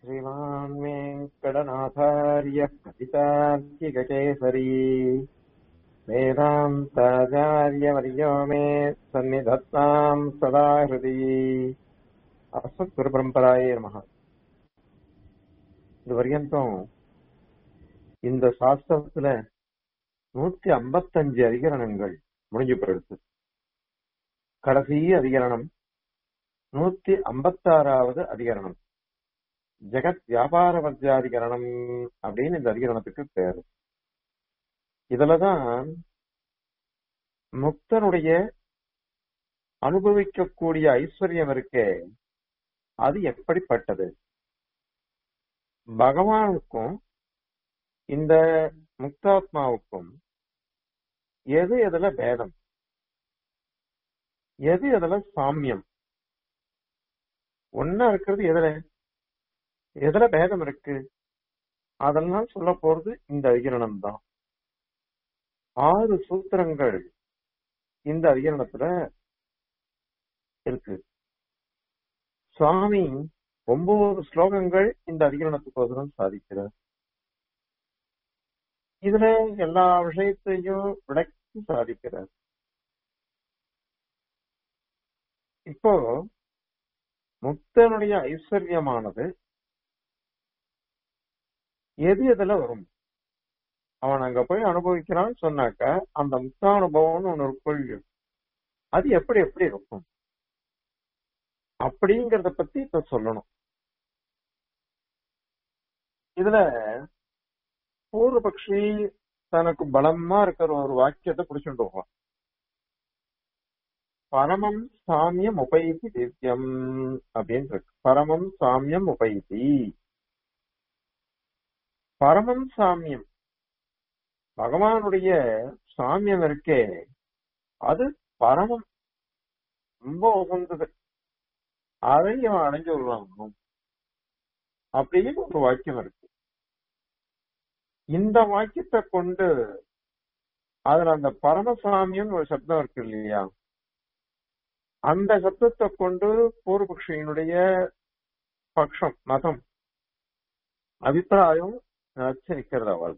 श्रीमान् वेङ्कटनाथार्यः कपितार्किककेसरी वेदान्ताचार्यवर्यो मे सन्निधत्ताम् सदा हृदि அஸ்மத்குருபரம்பராயே நமக இது வரையந்தும் இந்த சாஸ்திரத்துல நூத்தி ஐம்பத்தஞ்சு அதிகரணங்கள் முடிஞ்சு போயிடுது கடைசி அதிகரணம் நூத்தி ஐம்பத்தாறாவது அதிகரணம் ஜெகத் வியாபார வர்ஜாதிகரணம் அப்படின்னு இந்த அதிகரணத்துக்கு பேரு இதுலதான் முக்தனுடைய அனுபவிக்கக்கூடிய ஐஸ்வர்யம் இருக்கே அது எப்படிப்பட்டது பகவானுக்கும் இந்த முக்தாத்மாவுக்கும் எது எதுல பேதம் எது எதுல சாமியம் ஒன்னா இருக்கிறது எதுல எதுல பேதம் இருக்கு அதெல்லாம் சொல்ல போறது இந்த அதிகரணம் தான் ஆறு சூத்திரங்கள் இந்த அதிகரணத்துல இருக்கு சுவாமி ஒன்பது ஸ்லோகங்கள் இந்த அதிகரணத்துக்கோசரம் சாதிக்கிறார் இதுல எல்லா விஷயத்தையும் விளக்கி சாதிக்கிறார் இப்போ முக்தனுடைய ஐஸ்வர்யமானது எது எதுல வரும் அவன் அங்க போய் அனுபவிக்கிறான்னு சொன்னாக்க அந்த முக்தானுபவம்னு ஒண்ணு இருக்கும் அது எப்படி எப்படி இருக்கும் அப்படிங்கறத பத்தி இப்ப சொல்லணும் இதுல பூர்வபக்ஷி தனக்கு பலமா இருக்கிற ஒரு வாக்கியத்தை பிடிச்சுட்டு போவான் பரமம் சாமியம் உபைதி திவ்யம் அப்படின்னு இருக்கு பரமம் சாமியம் உபைதி பரமம் சாமியம் பகவானுடைய சாமியம் இருக்கே அது பரமம் ரொம்ப உகந்தது அதை அவன் அடைஞ்சு விடுவாங்க அப்படின்னு ஒரு வாக்கியம் இருக்கு இந்த வாக்கியத்தை கொண்டு அதுல அந்த பரமசாமியம் ஒரு சப்தம் இருக்கு இல்லையா அந்த சப்தத்தை கொண்டு பூர்வபக்ஷியினுடைய பக்ஷம் மதம் அபிப்பிராயம் நினைச்சு நிக்கிறது அவள்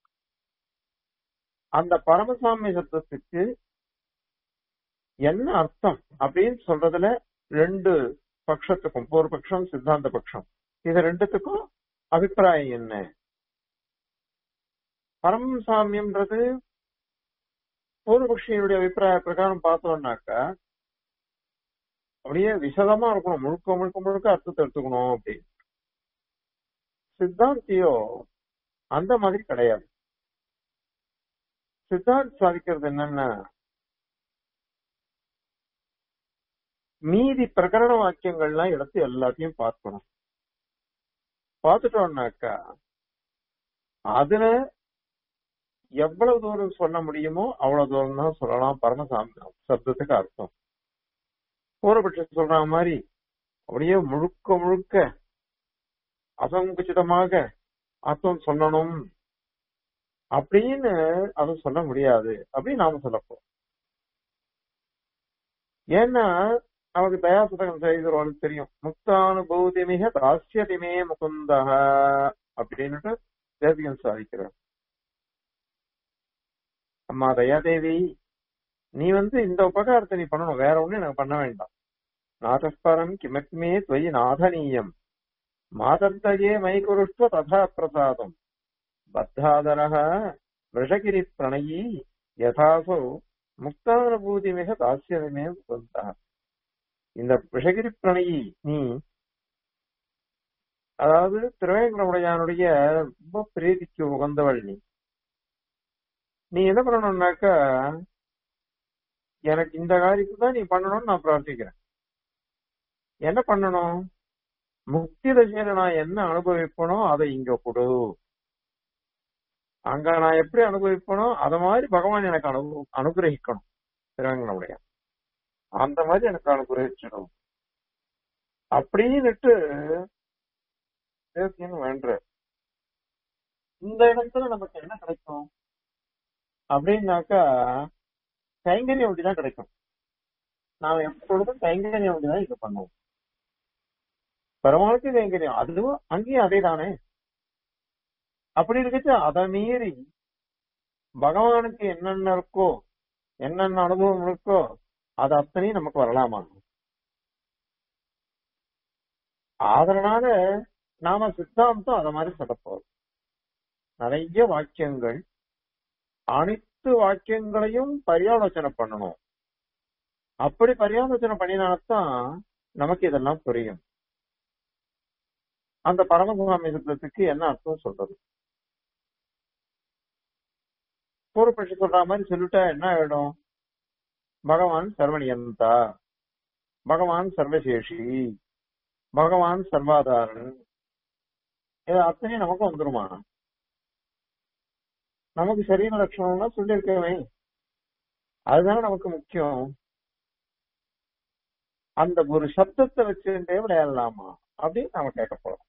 அந்த பரமசாமி சப்தத்துக்கு என்ன அர்த்தம் அப்படின்னு சொல்றதுல ரெண்டு பட்சத்துக்கும் பூர்வபக்ஷம் சித்தாந்த பட்சம் இது ரெண்டுத்துக்கும் அபிப்பிராயம் என்ன பரம் சாமியம்ன்றது பூர்வபக்ஷியினுடைய அபிப்பிராய பிரகாரம் பார்த்தோம்னாக்கா அப்படியே விசதமா இருக்கணும் முழுக்க முழுக்க முழுக்க அர்த்தத்தை எடுத்துக்கணும் அப்படின்னு சித்தாந்தியோ அந்த மாதிரி கிடையாது சித்தாந்த் சாதிக்கிறது என்னன்னா மீதி பிரகரண வாக்கியங்கள்லாம் எடுத்து எல்லாத்தையும் பார்க்கணும் பார்த்துட்டோம்னாக்கா அதுல எவ்வளவு தூரம் சொல்ல முடியுமோ அவ்வளவு தூரம் தான் சொல்லலாம் பரமசாமி சப்தத்துக்கு அர்த்தம் பூர்வபட்சம் சொல்ற மாதிரி அப்படியே முழுக்க முழுக்க அசங்குச்சிதமாக அர்த்தம் சொல்லணும் அப்படின்னு அதை சொல்ல முடியாது அப்படின்னு நாம சொல்லப்போம் ஏன்னா நமக்கு தயாசுதகம் செய்கிறவனுக்கு தெரியும் முக்தானுபூதி மிக தாசியதிமே முகுந்த அப்படின்னுட்டு தேசிகன் சாதிக்கிறார் அம்மா தயாதேவி நீ வந்து இந்த உபகாரத்தை நீ பண்ணணும் வேற ஒண்ணு எனக்கு பண்ண வேண்டாம் நாதஸ்பரம் கிமக்மே துவயி நாதனீயம் மாதந்தயே மைகுருஷ்வ ததா பிரசாதம் பத்தாதரக விஷகிரி பிரணயி யதாசோ முக்தானுபூதி மிக தாசியமே முகுந்தா இந்த விஷகிரி பிரணயி நீ அதாவது திருவேங்கடமுடையானுடைய ரொம்ப பிரீதிக்கு உகந்தவள் நீ நீ என்ன பண்ணணும்னாக்கா எனக்கு இந்த காரியத்தை தான் நீ பண்ணணும்னு நான் பிரார்த்திக்கிறேன் என்ன பண்ணணும் முக்தி தசையில நான் என்ன அனுபவிப்பனோ அதை இங்க கொடு அங்க நான் எப்படி அனுபவிப்பனோ அத மாதிரி பகவான் எனக்கு அனு அனுகிரகிக்கணும் திருவேங்கடமுடைய அந்த மாதிரி எனக்கு அனுகிரகிச்சிடும் அப்படின்னுட்டு வேண்ட இந்த இடத்துல நமக்கு என்ன கிடைக்கும் அப்படின்னாக்கா கைங்கரியம் அப்படிதான் கிடைக்கும் நாம எப்பொழுதும் கைங்கரியம் அப்படிதான் இது பண்ணுவோம் பெருமாளுக்கு கைங்கரியம் அதுவும் அங்கேயும் அதே தானே அப்படி இருக்கச்சு அதை மீறி பகவானுக்கு என்னென்ன இருக்கோ என்னென்ன அனுபவம் இருக்கோ அது அத்தனையும் நமக்கு வரலாமா அதனால நாம சித்தாந்தம் அத மாதிரி சொல்லப்போம் நிறைய வாக்கியங்கள் அனைத்து வாக்கியங்களையும் பரியாலோசனை பண்ணணும் அப்படி பரியாலோசனை பண்ணினால்தான் நமக்கு இதெல்லாம் புரியும் அந்த பரமசுவாமி சப்தத்துக்கு என்ன அர்த்தம் சொல்றது பூர்வபட்சி சொல்ற மாதிரி சொல்லிட்டா என்ன ஆயிடும் பகவான் சர்வனியந்தா பகவான் சர்வசேஷி பகவான் சர்வாதாரன் இது அத்தனையும் நமக்கு வந்துருமா நமக்கு சரீர லட்சணம்னா சொல்லியிருக்கவே அதுதானே நமக்கு முக்கியம் அந்த ஒரு சப்தத்தை வச்சுட்டே விளையாடலாமா அப்படின்னு நாம கேட்க போறோம்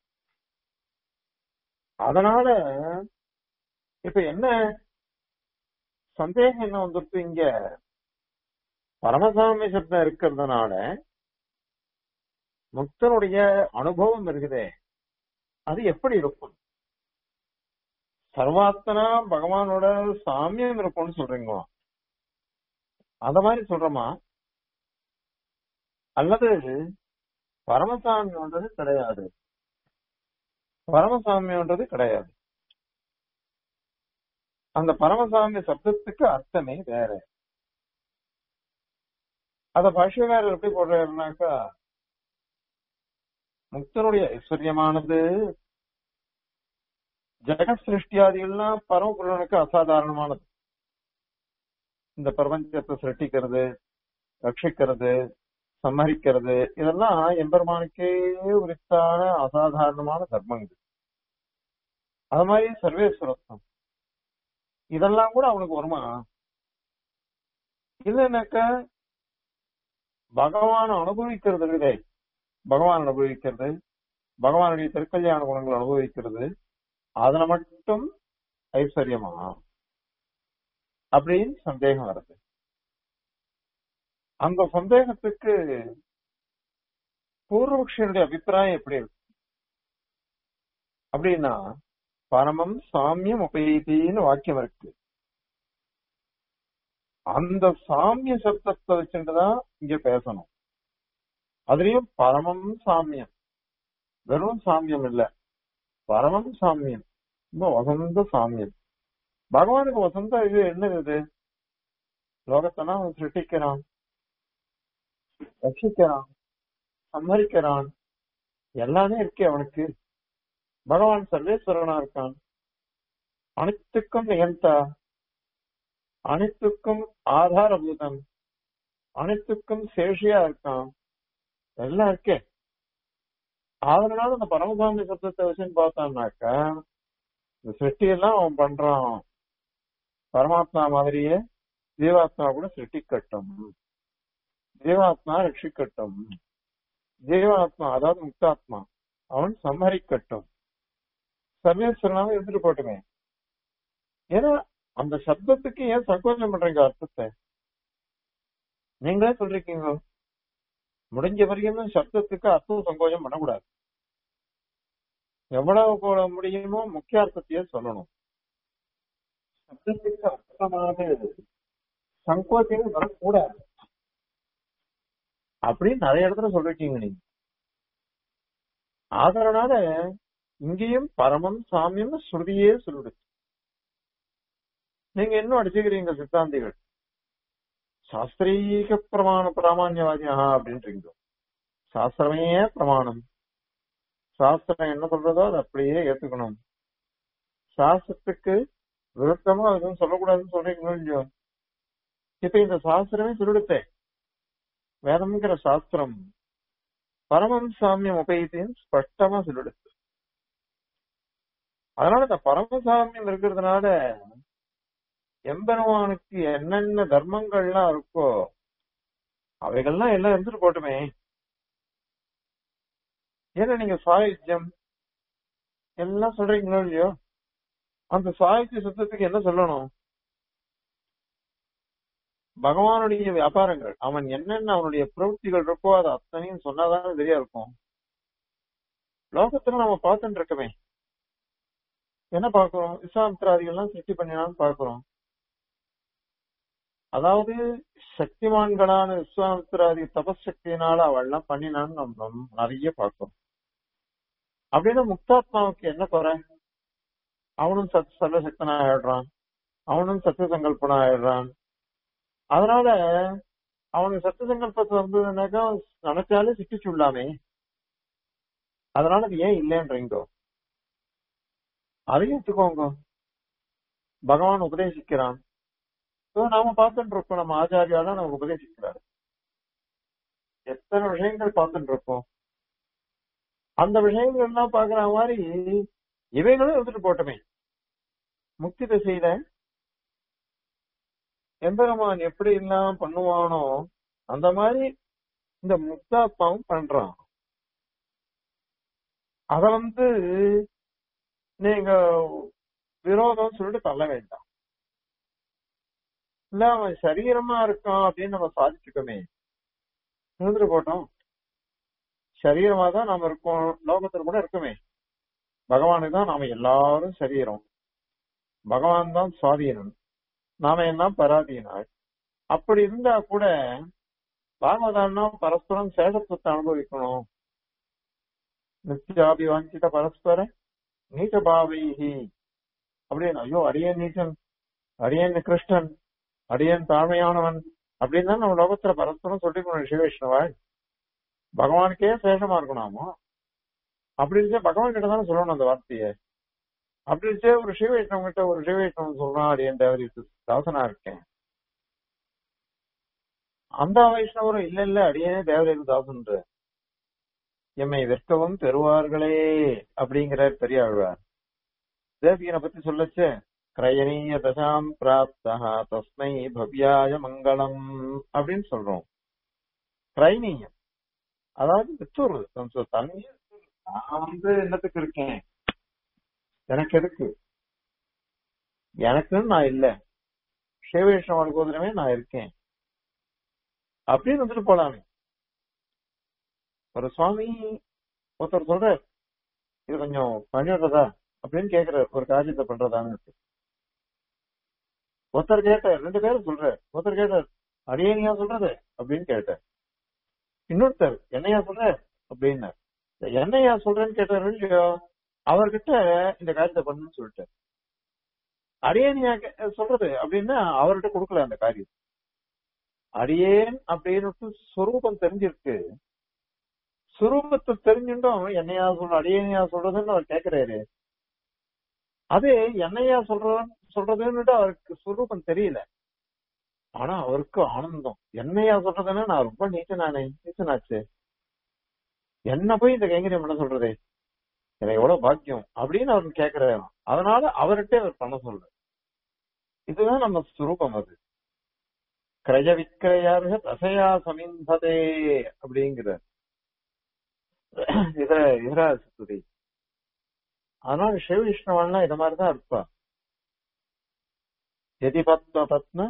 அதனால இப்ப என்ன சந்தேகம் என்ன வந்துருக்கு இங்க பரமசாமி சப்தம் இருக்கிறதுனால முக்தனுடைய அனுபவம் இருக்குதே அது எப்படி இருக்கும் சர்வாத்தனா பகவானோட சாமியம் இருக்கும்னு சொல்றீங்க அந்த மாதிரி சொல்றோமா அல்லது பரமசாமின்றது கிடையாது பரமசாமின்றது கிடையாது அந்த பரமசாமி சப்தத்துக்கு அர்த்தமே வேற அத பாஷ்யக்காரர் எப்படி போடுறாருனாக்கா முக்தனுடைய ஐஸ்வர்யமானது ஜெகத் சிருஷ்டியாதிகள்லாம் பரமபுரனுக்கு அசாதாரணமானது இந்த பிரபஞ்சத்தை சிருஷ்டிக்கிறது ரட்சிக்கிறது சம்மரிக்கிறது இதெல்லாம் எம்பெருமானுக்கே உரித்தான அசாதாரணமான தர்மங்கள் அது மாதிரி சர்வேஸ்வரத்தம் இதெல்லாம் கூட அவனுக்கு வருமா இல்லைனாக்க பகவான் அனுபவிக்கிறது இருக்குதே பகவான் அனுபவிக்கிறது பகவானுடைய திருக்கல்யாண குணங்கள் அனுபவிக்கிறது அதுல மட்டும் ஐஸ்வர்யமா அப்படின்னு சந்தேகம் வருது அந்த சந்தேகத்துக்கு பூர்வபக்ஷனுடைய அபிப்பிராயம் எப்படி இருக்கு அப்படின்னா பரமம் சாமியம் உபயத்தின்னு வாக்கியம் இருக்கு அந்த சாமிய சப்தத்தை வச்சுட்டுதான் இங்க பேசணும் அதுலயும் பரமம் சாமியம் வெறும் சாமியம் இல்ல பரமம் சாமியம் ரொம்ப வசந்த சாமியம் பகவானுக்கு வசந்த இது என்ன இது லோகத்தெல்லாம் அவன் சிருஷ்டிக்கிறான் ரட்சிக்கிறான் சம்மரிக்கிறான் எல்லாமே இருக்கே அவனுக்கு பகவான் சர்வேஸ்வரனா இருக்கான் அனைத்துக்கும் நிகழ்த்தா அனைத்துக்கும் ஆதாரபூதம் அனைத்துக்கும் சேஷியா இருக்கான் எல்லாம் இருக்கே அதனால அந்த பரமசாமி சப்தத்தை வச்சுன்னு பார்த்தான்னாக்கா இந்த சிருஷ்டியெல்லாம் அவன் பண்றான் பரமாத்மா மாதிரியே ஜீவாத்மா கூட சிருஷ்டிக்கட்டும் ஜீவாத்மா ரட்சிக்கட்டும் ஜீவாத்மா அதாவது முக்தாத்மா அவன் சம்மரிக்கட்டும் சர்வேஸ்வரனாக இருந்துட்டு போட்டுமே ஏன்னா அந்த சப்தத்துக்கு ஏன் சங்கோச்சம் பண்றீங்க அர்த்தத்தை நீங்களே சொல்றீங்க முடிஞ்ச வரைக்கும் சப்தத்துக்கு அர்த்தம் சங்கோச்சம் பண்ணக்கூடாது எவ்வளவு கூட முடியுமோ முக்கிய அர்த்தத்தையே சொல்லணும் சப்தத்துக்கு அர்த்தமாக சங்கோச்சம் வரக்கூடாது அப்படின்னு நிறைய இடத்துல சொல்லிருக்கீங்க நீங்க அதனால இங்கேயும் பரமம் சாமியம் ஸ்ருதியே சொல்லிடுச்சு நீங்க இன்னும் அடிச்சுக்கிறீங்க சித்தாந்திகள் சாஸ்திரீக பிரமாண பிராமான்யவாதியா அப்படின்றீங்க சாஸ்திரமே பிரமாணம் சாஸ்திரம் என்ன சொல்றதோ அதை அப்படியே ஏத்துக்கணும் சாஸ்திரத்துக்கு விருத்தமா எதுவும் சொல்லக்கூடாதுன்னு சொல்றீங்களோ இல்லையோ இப்ப இந்த சாஸ்திரமே சொல்லிடுத்தேன் வேதம்ங்கிற சாஸ்திரம் பரமம் சாமியம் உபயத்தையும் ஸ்பஷ்டமா சொல்லிடுச்சு அதனால இந்த பரமசாமியம் இருக்கிறதுனால எம்பெருமானுக்கு என்னென்ன தர்மங்கள்லாம் இருக்கோ அவைகள்லாம் எல்லாம் இருந்துட்டு போட்டுமே ஏன்னா நீங்க சாயுஜ்யம் எல்லாம் சொல்றீங்களோ இல்லையோ அந்த சாயுஜ்ய சுத்தத்துக்கு என்ன சொல்லணும் பகவானுடைய வியாபாரங்கள் அவன் என்னென்ன அவனுடைய பிரவൃத்திகள் இருக்கோ அது அத்தனையும் சொன்னாதானே சரியா இருக்கும் லோகத்துல நம்ம பார்த்துட்டு இருக்கமே என்ன பார்க்கிறோம் விஸ்வாமித்ராதிகள்லாம் சிருஷ்டி பண்ணினான்னு பார்க்கிறோம் அதாவது சக்திமான்களான விஸ்வாமித்ராதி தபசக்தியினால அவள்லாம் பண்ணினான்னு நம்ம நிறைய பார்க்கிறோம் அப்படின்னா முக்தாத்மாவுக்கு என்ன குறை அவனும் சத் சர்வசக்தனா ஆயிடுறான் அவனும் சத்திய சங்கல்பனா ஆயிடுறான் அதனால அவனுக்கு சத்திய சங்கல்பத்தை வந்ததுனாக்கா நினைச்சாலே சிக்கிச்சு விடலாமே அதனால அது ஏன் இல்லைன்றீங்கோ அதையும் எடுத்துக்கோங்க பகவான் உபதேசிக்கிறான் So, நாம பார்த்துட்டு இருக்கோம் நம்ம ஆச்சாரியால நமக்கு உபதேசிக்கிறாரு எத்தனை விஷயங்கள் பார்த்துட்டு இருக்கோம் அந்த விஷயங்கள் எல்லாம் பாக்குற மாதிரி இவைகளும் எடுத்துட்டு போட்டோமே முக்தி திசையில எம்பெருமான் எப்படி எல்லாம் பண்ணுவானோ அந்த மாதிரி இந்த முக்தாத்மாவும் பண்றான் அத வந்து நீங்க விரோதம் சொல்லிட்டு தள்ள வேண்டாம் இல்ல அவன் சரீரமா இருக்கான் அப்படின்னு நம்ம சாதிச்சுக்கோமே இருந்துட்டு போட்டோம் சரீரமா தான் நாம இருக்கோம் லோகத்துல கூட இருக்குமே பகவானுக்கு தான் நாம எல்லாரும் சரீரம் பகவான் தான் சுவாதீனம் நாம என்ன பராதீனாள் அப்படி இருந்தா கூட பாகவதான்னா பரஸ்பரம் சேஷத்துவத்தை அனுபவிக்கணும் நித்தியாபி வாஞ்சித பரஸ்பர நீச்ச பாவைஹி அப்படின்னு ஐயோ அடியன் நீச்சன் அடியன் கிருஷ்ணன் அடியன் தாழ்மையானவன் அப்படின்னு தான் நம்ம லோகத்துல பரஸ்பரம் சொல்லிக்கணும் சிவவிஷ்ணுவாள் பகவானுக்கே சேஷமா இருக்கணுமோ அப்படி இருந்துச்சு பகவான் கிட்ட தானே சொல்லணும் அந்த வார்த்தையை அப்படி இருந்துச்சு ஒரு சிவவைஷ்ணவன் கிட்ட ஒரு சிவவைஷ்ணவன் சொல்றான் அடியன் தேவரி தாசனா இருக்கேன் அந்த வைஷ்ணவரும் இல்ல இல்ல அடியனே தேவரீர் தாசன்ற எம்மை விற்கவும் பெறுவார்களே அப்படிங்கிற பெரிய ஆழ்வார் தேவியனை பத்தி சொல்லச்சு கிரயணீய தசாம் பிராப்தா தஸ்மை பவ்யாய மங்களம் அப்படின்னு சொல்றோம் கிரைனீயம் அதாவது வித்துறது தண்ணி நான் வந்து என்னத்துக்கு இருக்கேன் எனக்கு எதுக்கு எனக்குன்னு நான் இல்ல சிவவிஷ்ணவ கோதரமே நான் இருக்கேன் அப்படின்னு வந்துட்டு போலாமே ஒரு சுவாமி ஒருத்தர் சொல்ற இது கொஞ்சம் பண்ணிடுறதா அப்படின்னு கேக்குற ஒரு காரியத்தை பண்றதான்னு இருக்கு ஒருத்தர் கேட்டார் ரெண்டு பேரும் சொல்ற ஒருத்தர் கேட்டார் அடியனியா சொல்றது அப்படின்னு கேட்டார் இன்னொருத்தர் என்னையா சொல்ற அப்படின்னார் என்னையா சொல்றேன்னு கேட்டார் இல்லையோ அவர்கிட்ட இந்த காரியத்தை பண்ணுன்னு சொல்லிட்டார் அடியனியா சொல்றது அப்படின்னா அவர்கிட்ட கொடுக்கல அந்த காரியம் அடியேன் அப்படின்னு சுரூபம் தெரிஞ்சிருக்கு சுரூபத்தை தெரிஞ்சுட்டோம் என்னையா சொல்ற அடியனையா சொல்றதுன்னு அவர் கேக்குறாரு அது என்னையா சொல்ற சொல்றதுன்னு அவருக்கு சுரூபம் தெரியல ஆனா அவருக்கு ஆனந்தம் என்னையா சொல்றதுன்னு நான் ரொம்ப நீச்சனானே நீச்சனாச்சு என்ன போய் இந்த கைங்கரியம் பண்ண சொல்றதே எனக்கு எவ்வளவு பாக்கியம் அப்படின்னு அவர் கேக்குறாரு அதனால அவர்கிட்ட அவர் பண்ண சொல்ற இதுதான் நம்ம சுரூபம் அது கிரய விக்கிரயார்க தசையா சமிந்ததே அப்படிங்கிற இதர இதர ஸ்துதி அதனால சிவ விஷ்ணுவெல்லாம் இத மாதிரிதான் இருப்பா எதி பத்ம பத்ம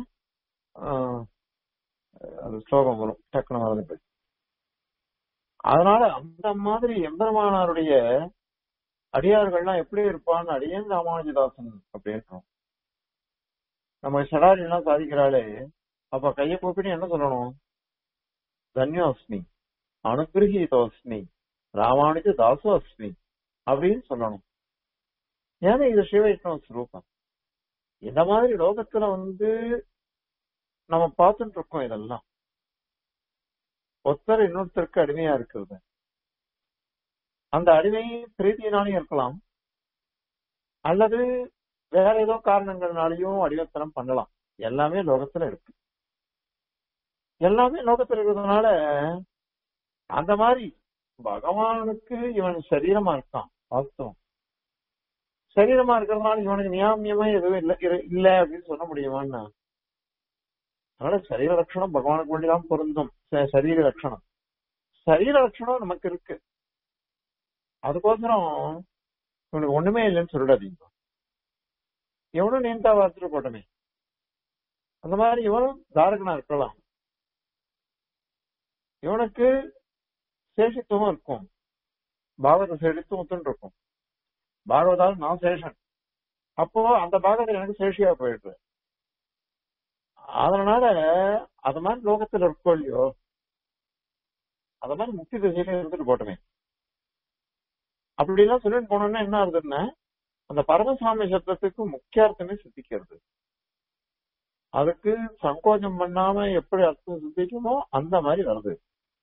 அது ஸ்லோகம் வரும் டக்குனு மறந்து போய் அதனால அந்த மாதிரி எம்பெருமானாருடைய அடியார்கள்லாம் எப்படி இருப்பான்னு அடியன் ராமானுஜதாசன் அப்படின்றோம் நம்ம ஷடாரி எல்லாம் சாதிக்கிறாளே அப்ப கைய கூப்பிட்டு என்ன சொல்லணும் தன்யோஸ்மி அனுகிரகீதோஸ்மி ராமானுஜ தாசோஸ்மி அப்படின்னு சொல்லணும் ஏன்னா இது சிவவைஷ்ணவ ஸ்வரூபம் இந்த மாதிரி லோகத்துல வந்து நம்ம பார்த்துட்டு இருக்கோம் இதெல்லாம் ஒருத்தர் இன்னொருத்தருக்கு அடிமையா இருக்கிறது அந்த அடிமை பிரீத்தியினாலையும் இருக்கலாம் அல்லது வேற ஏதோ காரணங்கள்னாலையும் அடிமைத்தனம் பண்ணலாம் எல்லாமே லோகத்துல இருக்கு எல்லாமே லோகத்துல இருக்கிறதுனால அந்த மாதிரி பகவானுக்கு இவன் சரீரமா இருக்கான் வாஸ்தவம் சரீரமா இருக்கிறதுனால இவனுக்கு நியாமியமா எதுவும் இல்ல இல்ல அப்படின்னு சொல்ல முடியுமான்னா அதனால சரீர லட்சணம் பகவானுக்கு வேண்டிதான் பொருந்தும் சரீர லட்சணம் சரீர லட்சணம் நமக்கு இருக்கு அதுக்கோசரம் இவனுக்கு ஒண்ணுமே இல்லைன்னு சொல்லிடாதீங்க இவனும் நீண்டா வார்த்துட்டு போட்டமே அந்த மாதிரி இவனும் தாரகனா இருக்கலாம் இவனுக்கு சேஷத்துவம் இருக்கும் பாகவத சேஷித்து ஒத்துன்னு இருக்கும் பாகவதால் நான் சேஷன் அப்போ அந்த பாகவதம் எனக்கு சேஷியா போயிடுது அதனால அது மாதிரி லோகத்துல இருக்கோ இல்லையோ அது மாதிரி முக்தி திசையில இருந்துட்டு போட்டுமே அப்படி எல்லாம் சொல்லிட்டு போனோம்னா என்ன ஆகுதுன்னா அந்த பரமசாமி சப்தத்துக்கு முக்கியார்த்தமே சித்திக்கிறது அதுக்கு சங்கோச்சம் பண்ணாம எப்படி அர்த்தம் சித்திக்குமோ அந்த மாதிரி வருது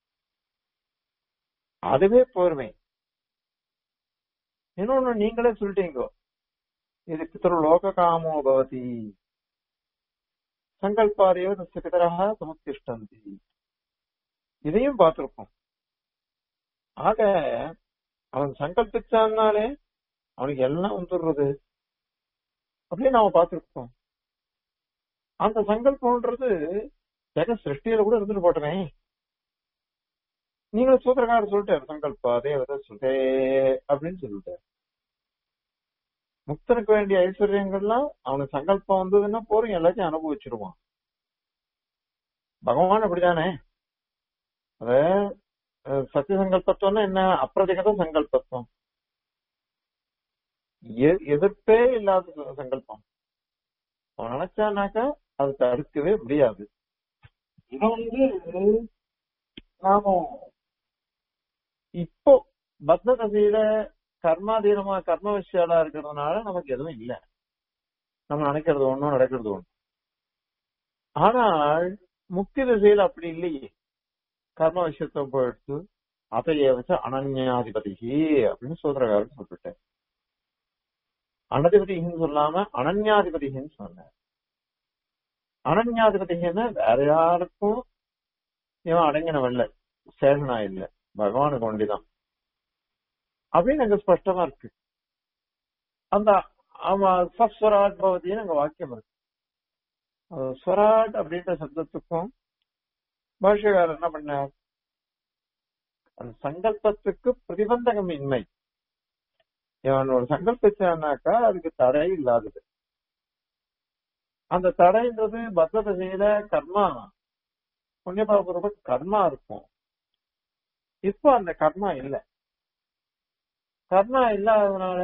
அதுவே போர்மை இன்னொன்னு நீங்களே சொல்லிட்டீங்க இது பித்தர் லோக காமோ பவதி சங்கல்பாரியோ தஸ்ய பிதரக சமுத்திஷ்டந்தி இதையும் பார்த்திருக்கோம் ஆக அவன் சங்கல்பிச்சான்னாலே அவனுக்கு எல்லாம் வந்துடுறது அப்படின்னு நாம பார்த்திருக்கோம் அந்த சங்கல்பம்ன்றது ஜெக சிருஷ்டியில கூட இருந்துட்டு போட்டமே நீங்களும் சூத்திரக்காரர் சொல்லிட்டாரு சங்கல்பா தேவதை சுதே அப்படின்னு சொல்லிட்டாரு முக்தனுக்கு வேண்டிய ஐஸ்வர்யங்கள்லாம் அவனுக்கு சங்கல்பம் வந்ததுன்னா போறோம் எல்லாத்தையும் அனுபவிச்சிருவான் பகவான் அப்படிதானே அத சத்திய சங்கல்பத்துவம்னா என்ன அப்பிரதிகத சங்கல்பத்துவம் எ- எதிர்ப்பே இல்லாத ச- சங்கல்பம் அவன் நினைச்சானாக்கா அது தடுக்கவே முடியாது இத வந்து நாம இப்போ பத்த தசையில கர்மாதீனமா கர்ம விஷயாலா இருக்கிறதுனால நமக்கு எதுவும் இல்லை நம்ம நினைக்கிறது ஒண்ணும் நடக்கிறது ஒண்ணு ஆனால் முக்தி திசையில அப்படி இல்லையே கர்ம விஷயத்தை போயிடுத்து அதையே வச்சு அனன்யாதிபதி அப்படின்னு சூத்திரக்காரன் சொல்லிட்டேன் அனதிபதின்னு சொல்லாம அனன்யாதிபதின்னு சொன்னார் அனன்யாதிபதிங்கன்னா வேற யாருக்கும் இவன் அடங்கினவன் இல்ல சேகனா இல்ல பகவானுக்கு ஒண்டிதான் அப்படின்னு அங்க ஸ்பஷ்டமா இருக்கு அந்த அவன் சஸ்வராட் பவதின்னு அங்க வாக்கியம் இருக்கு அஹ் ஸ்வராட் அப்படின்ற சப்தத்துக்கும் பாஷ்யக்காரர் என்ன பண்ணார் அந்த சங்கல்பத்துக்கு பிரதிபந்தகம் இன்மை இவன் ஒரு சங்கல்பிச்சானாக்கா அதுக்கு தடை இல்லாதது அந்த தடைன்றது பத்த திசையில கர்மா புண்ணியபாபூர்வ கர்மா இருக்கும் இப்போ அந்த கர்மா இல்ல கர்மா இல்லாததுனால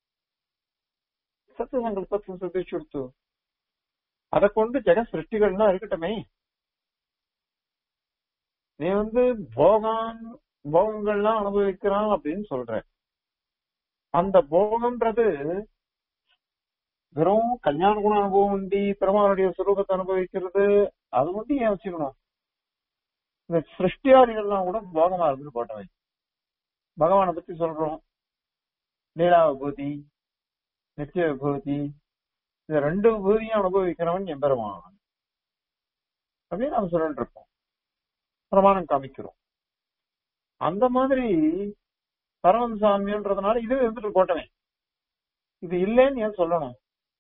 சத்து சங்கல்பத்தை சுத்திச்சு கொடுத்து அதை கொண்டு ஜெக சிருஷ்டிகள்லாம் இருக்கட்டுமே நீ வந்து போகான் போகங்கள்லாம் அனுபவிக்கிறான் அப்படின்னு சொல்ற அந்த போகம்ன்றது வெறும் கல்யாண குண அனுபவம் உண்டி பெருமாளுடைய சுரூபத்தை அனுபவிக்கிறது அது உண்டி ஏன் வச்சுக்கணும் இந்த சிருஷ்டியாதிகள்லாம் கூட போகமா இருந்து போட்டவை பகவானை பத்தி சொல்றோம் லீலா விபூதி நித்திய விபூதி இந்த ரெண்டு விபூதியும் அனுபவிக்கிறவன் எம்பெருமான் அப்படின்னு நம்ம சொல்லிட்டு இருக்கோம் பிரமாணம் காமிக்கிறோம் அந்த மாதிரி பரமன் சாமின்றதுனால இது இருந்துட்டு போட்டவே இது இல்லைன்னு ஏன் சொல்லணும்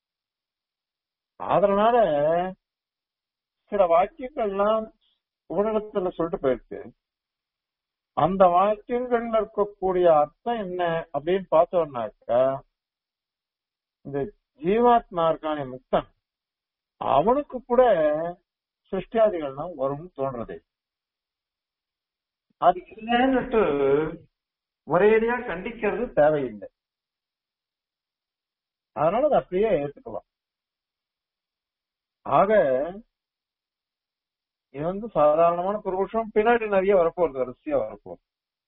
அதனால சில வாக்கியங்கள்லாம் உலகத்துல சொல்லிட்டு போயிருக்கு அந்த வாக்கியங்கள்ல இருக்கக்கூடிய அர்த்தம் என்ன அப்படின்னு பார்த்தோம்னாக்கா இந்த ஜீவாத்மா இருக்கானே முக்தன் அவனுக்கு கூட சிருஷ்டியாதிகள்லாம் வரும்னு தோன்றது அது இல்லைன்னுட்டு ஒரேடியா கண்டிக்கிறது தேவையில்லை அதனால அதை அப்படியே ஏத்துக்கலாம் ஆக இது வந்து சாதாரணமான புருஷம் பின்னாடி நிறைய வரப்போறது வரிசையா வரப்போகுது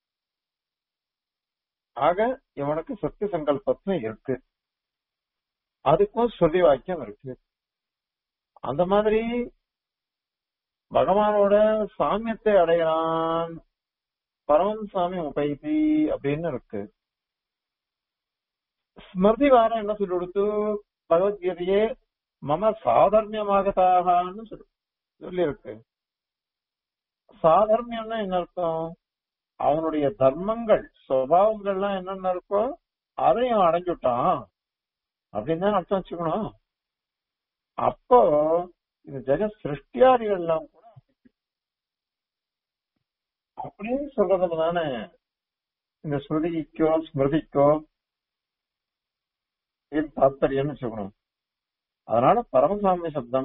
ஆக இவனுக்கு சத்திய சங்கல்பத்தும் இருக்கு அதுக்கும் சொல்லி வாக்கியம் இருக்கு அந்த மாதிரி பகவானோட சாமியத்தை அடைகிறான் பரமன் சாமி உபைதி அப்படின்னு இருக்கு ஸ்மிருதி வாரம் என்ன சொல்லி கொடுத்து பகவத்கீதையே மம சாதர்மியமாகத்தாகான்னு சொல்லி சொல்லி இருக்கு சாதர்மியம்னா என்ன அர்த்தம் அவனுடைய தர்மங்கள் சுவாவங்கள்லாம் என்னென்ன இருக்கோ அதையும் அடைஞ்சுட்டான் அப்படின்னு தான் அர்த்தம் வச்சுக்கணும் அப்போ இந்த ஜெக சிருஷ்டியாதிகள்லாம் கூட அப்படின்னு சொல்றதுல தானே இந்த ஸ்ருதிக்கோ ஸ்மிருதிக்கோ இது தாத்பரியம்னு வச்சுக்கணும் அதனால பரமசாமி சப்தம்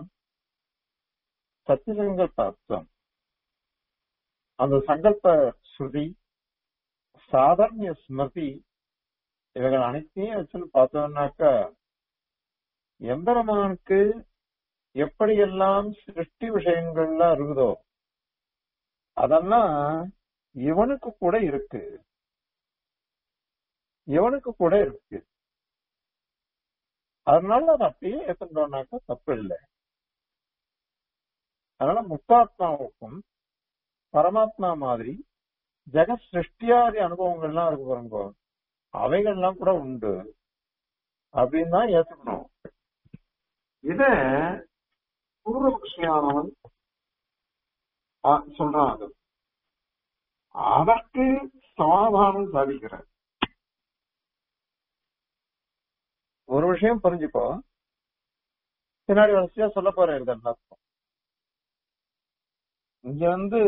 சத்தியசங்கல்ப அர்த்தம் அந்த சங்கல்ப ஸ்ருதி சாதாரண ஸ்மிருதி இவைகள் அனைத்தையும் வச்சுன்னு பார்த்தோம்னாக்கா எம்பெருமானுக்கு எப்படியெல்லாம் சிருஷ்டி விஷயங்கள்லாம் இருக்குதோ அதெல்லாம் இவனுக்கு கூட இருக்கு இவனுக்கு கூட இருக்கு அதனால அதை அப்படியே ஏத்துட்டோம்னாக்கா தப்பு இல்லை அதனால முக்தாத்மாவுக்கும் பரமாத்மா மாதிரி ஜெகத் சிருஷ்டியாதி அனுபவங்கள்லாம் இருக்கு பாருங்க அவைகள்லாம் கூட உண்டு அப்படின்னு தான் ஏத்துக்கணும் இத பூர்வபக்ஷியானவன் சொல்றான் அது அதற்கு சமாதானம் சாதிக்கிறார் ஒரு விஷயம் புரிஞ்சுக்கோ பின்னாடி வரிசையா சொல்ல போறேன் இது அர்த்தம் இங்க வந்து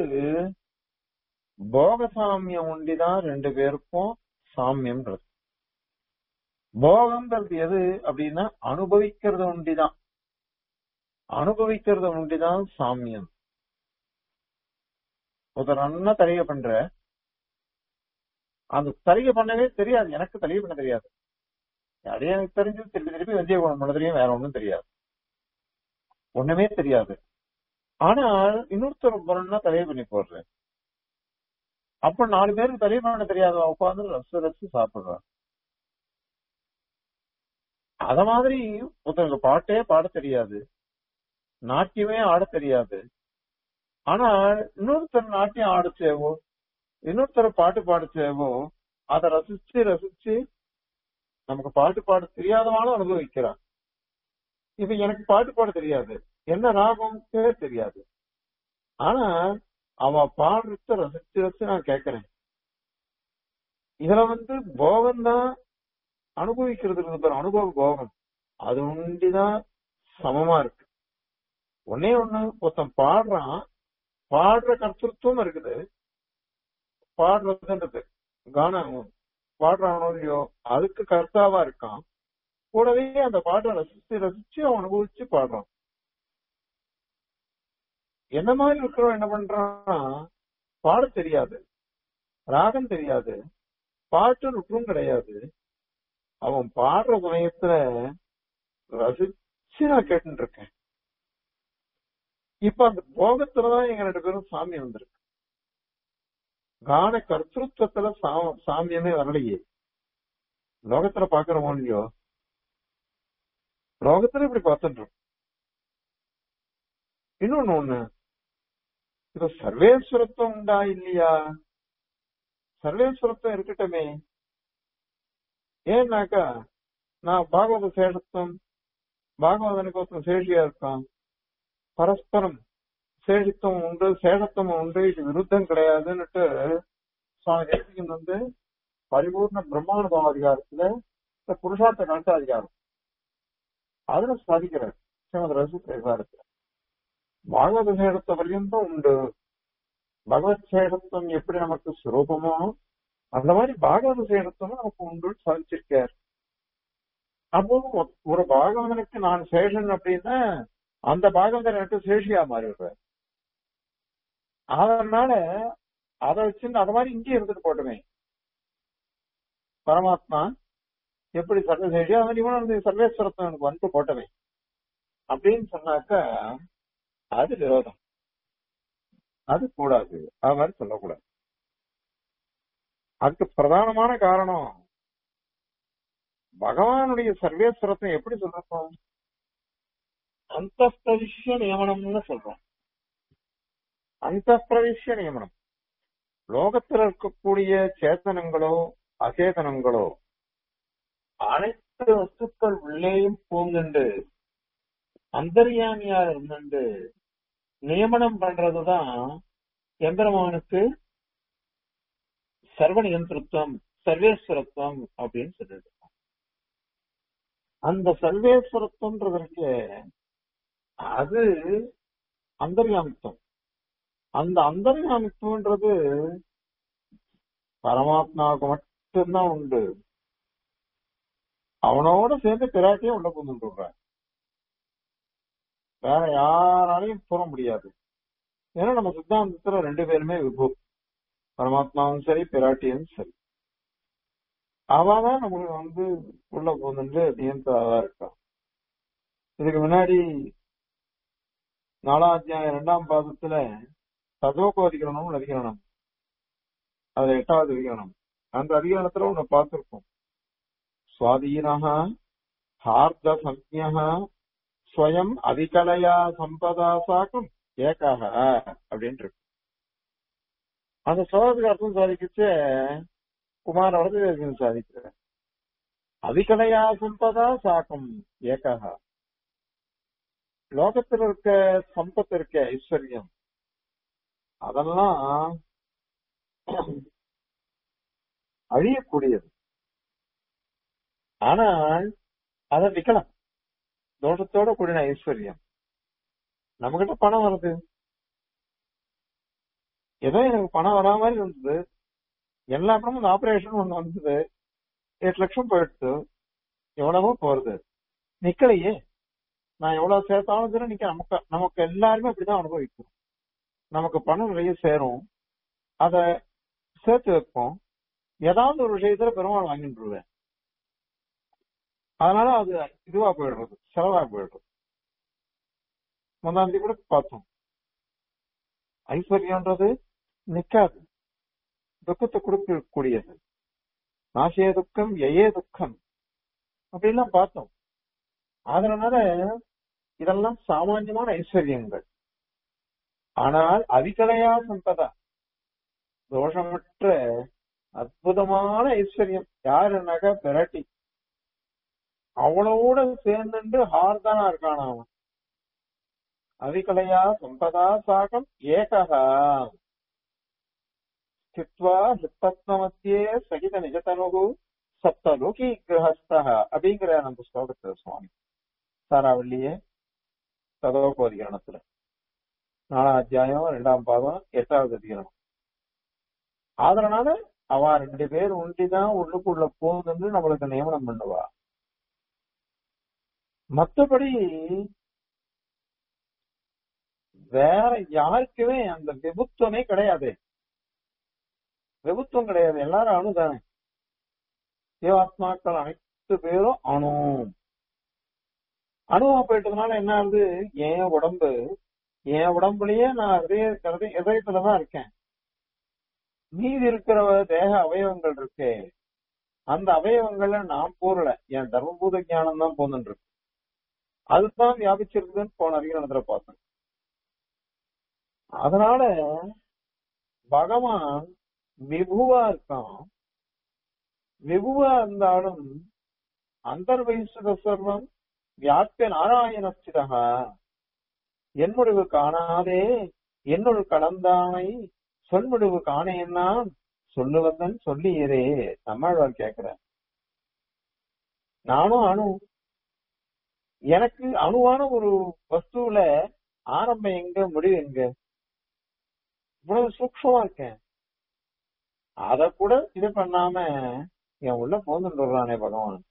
போக சாமியம் ஒண்டிதான் ரெண்டு பேருக்கும் சாமியம்ன்றது போகம்ன்றது எது அப்படின்னா அனுபவிக்கிறது ஒண்டிதான் அனுபவிக்கிறது ஒண்டிதான் சாமியம் ஒருத்தர் நல்லா தலிகை பண்ற அந்த தலிகை பண்ணவே தெரியாது எனக்கு தலிகை பண்ண தெரியாது அப்படியே எனக்கு தெரிஞ்சு திருப்பி திருப்பி வெந்தய குணம் பண்ணதுலயும் வேற ஒண்ணும் தெரியாது ஒண்ணுமே தெரியாது ஆனால் இன்னொருத்தர் பண்ணா தலையை பண்ணி போடுறேன் அப்ப நாலு பேருக்கு தலையை பண்ண தெரியாத உட்காந்து ரசு ரசு சாப்பிடுறான் அத மாதிரி ஒருத்தருக்கு பாட்டே பாட தெரியாது நாட்டியமே ஆட தெரியாது ஆனா இன்னொருத்தர் நாட்டியம் ஆடுச்சேவோ இன்னொருத்தர் பாட்டு பாடுச்சேவோ அதை ரசிச்சு ரசிச்சு நமக்கு பாட்டு பாட தெரியாதவாலும் அனுபவிக்கிறான் இப்ப எனக்கு பாட்டு பாட தெரியாது என்ன ராகம் பேர் தெரியாது ஆனா அவன் பாடுறத ரசிச்சு ரசிச்சு நான் கேட்கிறேன் இதுல வந்து போகம் தான் அனுபவிக்கிறது இருக்கிற அனுபவ போகம் அது ஒண்டிதான் சமமா இருக்கு ஒன்னே ஒண்ணு ஒருத்தன் பாடுறான் பாடுற கர்த்தத்துவம் இருக்குது பாடுறதுன்றது கானம் பாடுறானோ இல்லையோ அதுக்கு கர்த்தாவா இருக்கான் கூடவே அந்த பாட்டை ரசிச்சு ரசிச்சு அவன் அனுபவிச்சு பாடுறான் என்ன மாதிரி இருக்கிறவன் என்ன பண்றான் பாட தெரியாது ராகம் தெரியாது பாட்டு நுட்டும் கிடையாது அவன் பாடுற சமயத்துல ரசிச்சு நான் கேட்டு இருக்கேன் இப்ப அந்த போகத்துலதான் எங்க ரெண்டு பேரும் சாமி வந்திருக்கு கான கர்த்தத்துவத்துல சாமியமே வரலையே லோகத்துல பாக்குறோமோ இல்லையோ லோகத்துல இப்படி பார்த்துட்டு இன்னொன்னு ஒண்ணு இது சர்வேஸ்வரத்துவம் உண்டா இல்லையா சர்வேஸ்வரத்துவம் இருக்கட்டுமே ஏன்னாக்கா நான் பாகவத சேஷத்துவம் பாகவதனுக்கு ஒருத்தன் சேஷியா இருக்கான் பரஸ்பரம் சேஷித்துவம் உண்டு சேஷத்துவம் உண்டு இது விருத்தம் கிடையாதுன்னுட்டு சுவாமி தேசிகன் வந்து பரிபூர்ண பிரம்மானுபவ அதிகாரத்துல இந்த புருஷார்த்த கணக்கு அதிகாரம் அதுல சாதிக்கிறார் ஸ்ரீமத் ரசு விவகாரத்துல பாகவத சேஷத்தை பர்யந்தம் உண்டு பகவத் சேஷத்துவம் எப்படி நமக்கு சுரூபமோ அந்த மாதிரி பாகவத சேஷத்துவம் நமக்கு உண்டுன்னு சாதிச்சிருக்கார் அப்போ ஒரு பாகவதனுக்கு நான் சேஷன் அப்படின்னா அந்த பாகவதன் எனக்கு சேஷியா மாறிடுறார் அதனால அதை வச்சு அத மாதிரி இங்கே இருந்துட்டு போட்டுமே பரமாத்மா எப்படி சர்வசேஷியா அவன் இவன் வந்து சர்வேஸ்வரத்தை எனக்கு வந்து போட்டவே அப்படின்னு சொன்னாக்கா அது விரோதம் அது கூடாது அது மாதிரி சொல்லக்கூடாது அதுக்கு பிரதானமான காரணம் பகவானுடைய சர்வேஸ்வரத்தை எப்படி சொல்றோம் அந்த பிரவிஷ்ய நியமனம்னு சொல்றோம் அந்த பிரவிஷ்ய நியமனம் லோகத்தில் இருக்கக்கூடிய சேத்தனங்களோ அச்சேதனங்களோ அனைத்து வஸ்துக்கள் உள்ளேயும் பூங்குண்டு அந்தர்யாமியா இருந்துண்டு நியமனம் பண்றதுதான் எம்பெருமானுக்கு சர்வநியந்திரத்துவம் சர்வேஸ்வரத்துவம் அப்படின்னு சொல்லிட்டு அந்த சர்வேஸ்வரத்துவம்ன்றதற்கு அது அந்தர்யாமித்துவம் அந்த அந்தர்யாமித்துவன்றது பரமாத்மாவுக்கு மட்டும்தான் உண்டு அவனோட சேர்ந்து பிராட்டியும் உள்ள புகுந்துட்டு வேற யாராலையும் கூற முடியாது ஏன்னா நம்ம சித்தாந்தத்துல ரெண்டு பேருமே விபு பரமாத்மாவும் சரி பிராட்டியும் சரி அவதான் நம்மளுக்கு வந்து உள்ள போகுதுன்னு நியந்திராவா இருக்கா இதுக்கு முன்னாடி நாலாம் அத்தியாயம் இரண்டாம் பாதத்துல சதோக அதிகரணம் அதிகரணம் அதுல எட்டாவது அதிகரணம் அந்த அதிகரணத்துல ஒண்ணு பார்த்திருக்கோம் சுவாதீனஹா ஹார்த சஞ்ஞா ஸ்வயம் அதிகலையா சம்பதா சாக்கம் ஏகாக அப்படின்னு இருக்கு அந்த சோதத்துக்கு அர்த்தம் சாதிக்கிச்சு குமார வரது சாதிக்கிறார் அதிகலையா சம்பதா சாக்கம் ஏகாக லோகத்தில் இருக்க சம்பத்து இருக்க ஐஸ்வர்யம் அதெல்லாம் அழியக்கூடியது ஆனால் அதை விற்கலாம் தோஷத்தோட கூடின ஐஸ்வர்யம் நம்மகிட்ட பணம் வருது ஏதோ எனக்கு பணம் வரா மாதிரி இருந்தது எல்லா பணமும் இந்த ஆபரேஷன் ஒண்ணு வந்தது எட்டு லட்சம் போயிடுச்சு எவ்வளவோ போறது நிக்கலையே நான் எவ்வளவு சேர்த்தாலும் சரி நிக்க நமக்கு நமக்கு எல்லாருமே அப்படிதான் அனுபவிக்கிறோம் நமக்கு பணம் நிறைய சேரும் அத சேர்த்து வைப்போம் ஏதாவது ஒரு விஷயத்துல பெருமாள் வாங்கிட்டுருவேன் அதனால அது இதுவா போயிடுறது செலவா போயிடுறது முந்தாந்தி கூட பார்த்தோம் ஐஸ்வர்யன்றது நிக்காது துக்கத்தை கொடுக்கக்கூடியது நாசிய துக்கம் எயே துக்கம் அப்படிலாம் பார்த்தோம் அதனால இதெல்லாம் சாமான்யமான ஐஸ்வர்யங்கள் ஆனால் அவிகலையா சம்பதா தோஷமற்ற அற்புதமான ஐஸ்வர்யம் யாருன்னாக்கா பிராட்டி அவளோட சேர்ந்துட்டு ஹார்தானா இருக்கான் அவன் அவிகலையா சம்பதா சாகம் ஏகா ஸ்தித்வா ஹிப்பத்மத்தியே சகித நிஜதனுகு சப்தலோகி கிரகஸ்தா அப்படிங்கிற நம்ம ஸ்லோகத்துல சுவாமி சாராவள்ளியே சதோபோதிகரணத்துல நாலாம் அத்தியாயம் ரெண்டாம் பாதம் எட்டாவது அதிகரணம் அதனால அவ ரெண்டு பேர் ஒண்டிதான் உள்ளுக்குள்ள போகுதுன்னு நம்மளுக்கு நியமனம் பண்ணுவா மத்தபடி வேற யாருக்குமே அந்த விபுத்துவமே கிடையாது விபுத்துவம் கிடையாது எல்லாரும் அணுதானே ஜீவாத்மாக்கள் அனைத்து பேரும் அணு அணுவா போயிட்டதுனால என்ன ஆகுது என் உடம்பு என் உடம்புலயே நான் இதய இதயத்துலதான் இருக்கேன் மீதி இருக்கிற தேக அவயவங்கள் இருக்கு அந்த அவயவங்கள்ல நான் போறல என் தர்மபூத ஞானம் தான் போந்துட்டு இருக்கு அதுதான் வியாபிச்சிருக்குதுன்னு போன அதிகாரத்துல பார்த்தேன் அதனால பகவான் விபுவா இருக்கான் விபுவா இருந்தாலும் அந்தர்வயசுக சர்வம் வியாபிய நாராயணஸ்திதா என்னுடைய காணாதே என்னொரு கலந்தானை சொல்முடிவு காணேன்னான் சொல்லுவதன் சொல்லியரே நம்மாழ்வார் கேக்குற நானும் அணு எனக்கு அணுவான ஒரு வஸ்துவில ஆரம்பம் எங்க முடிவு எங்க இவ்வளவு சூக்ஷமா இருக்கேன் அத கூட இது பண்ணாம என் உள்ள போந்துடுறானே பகவான்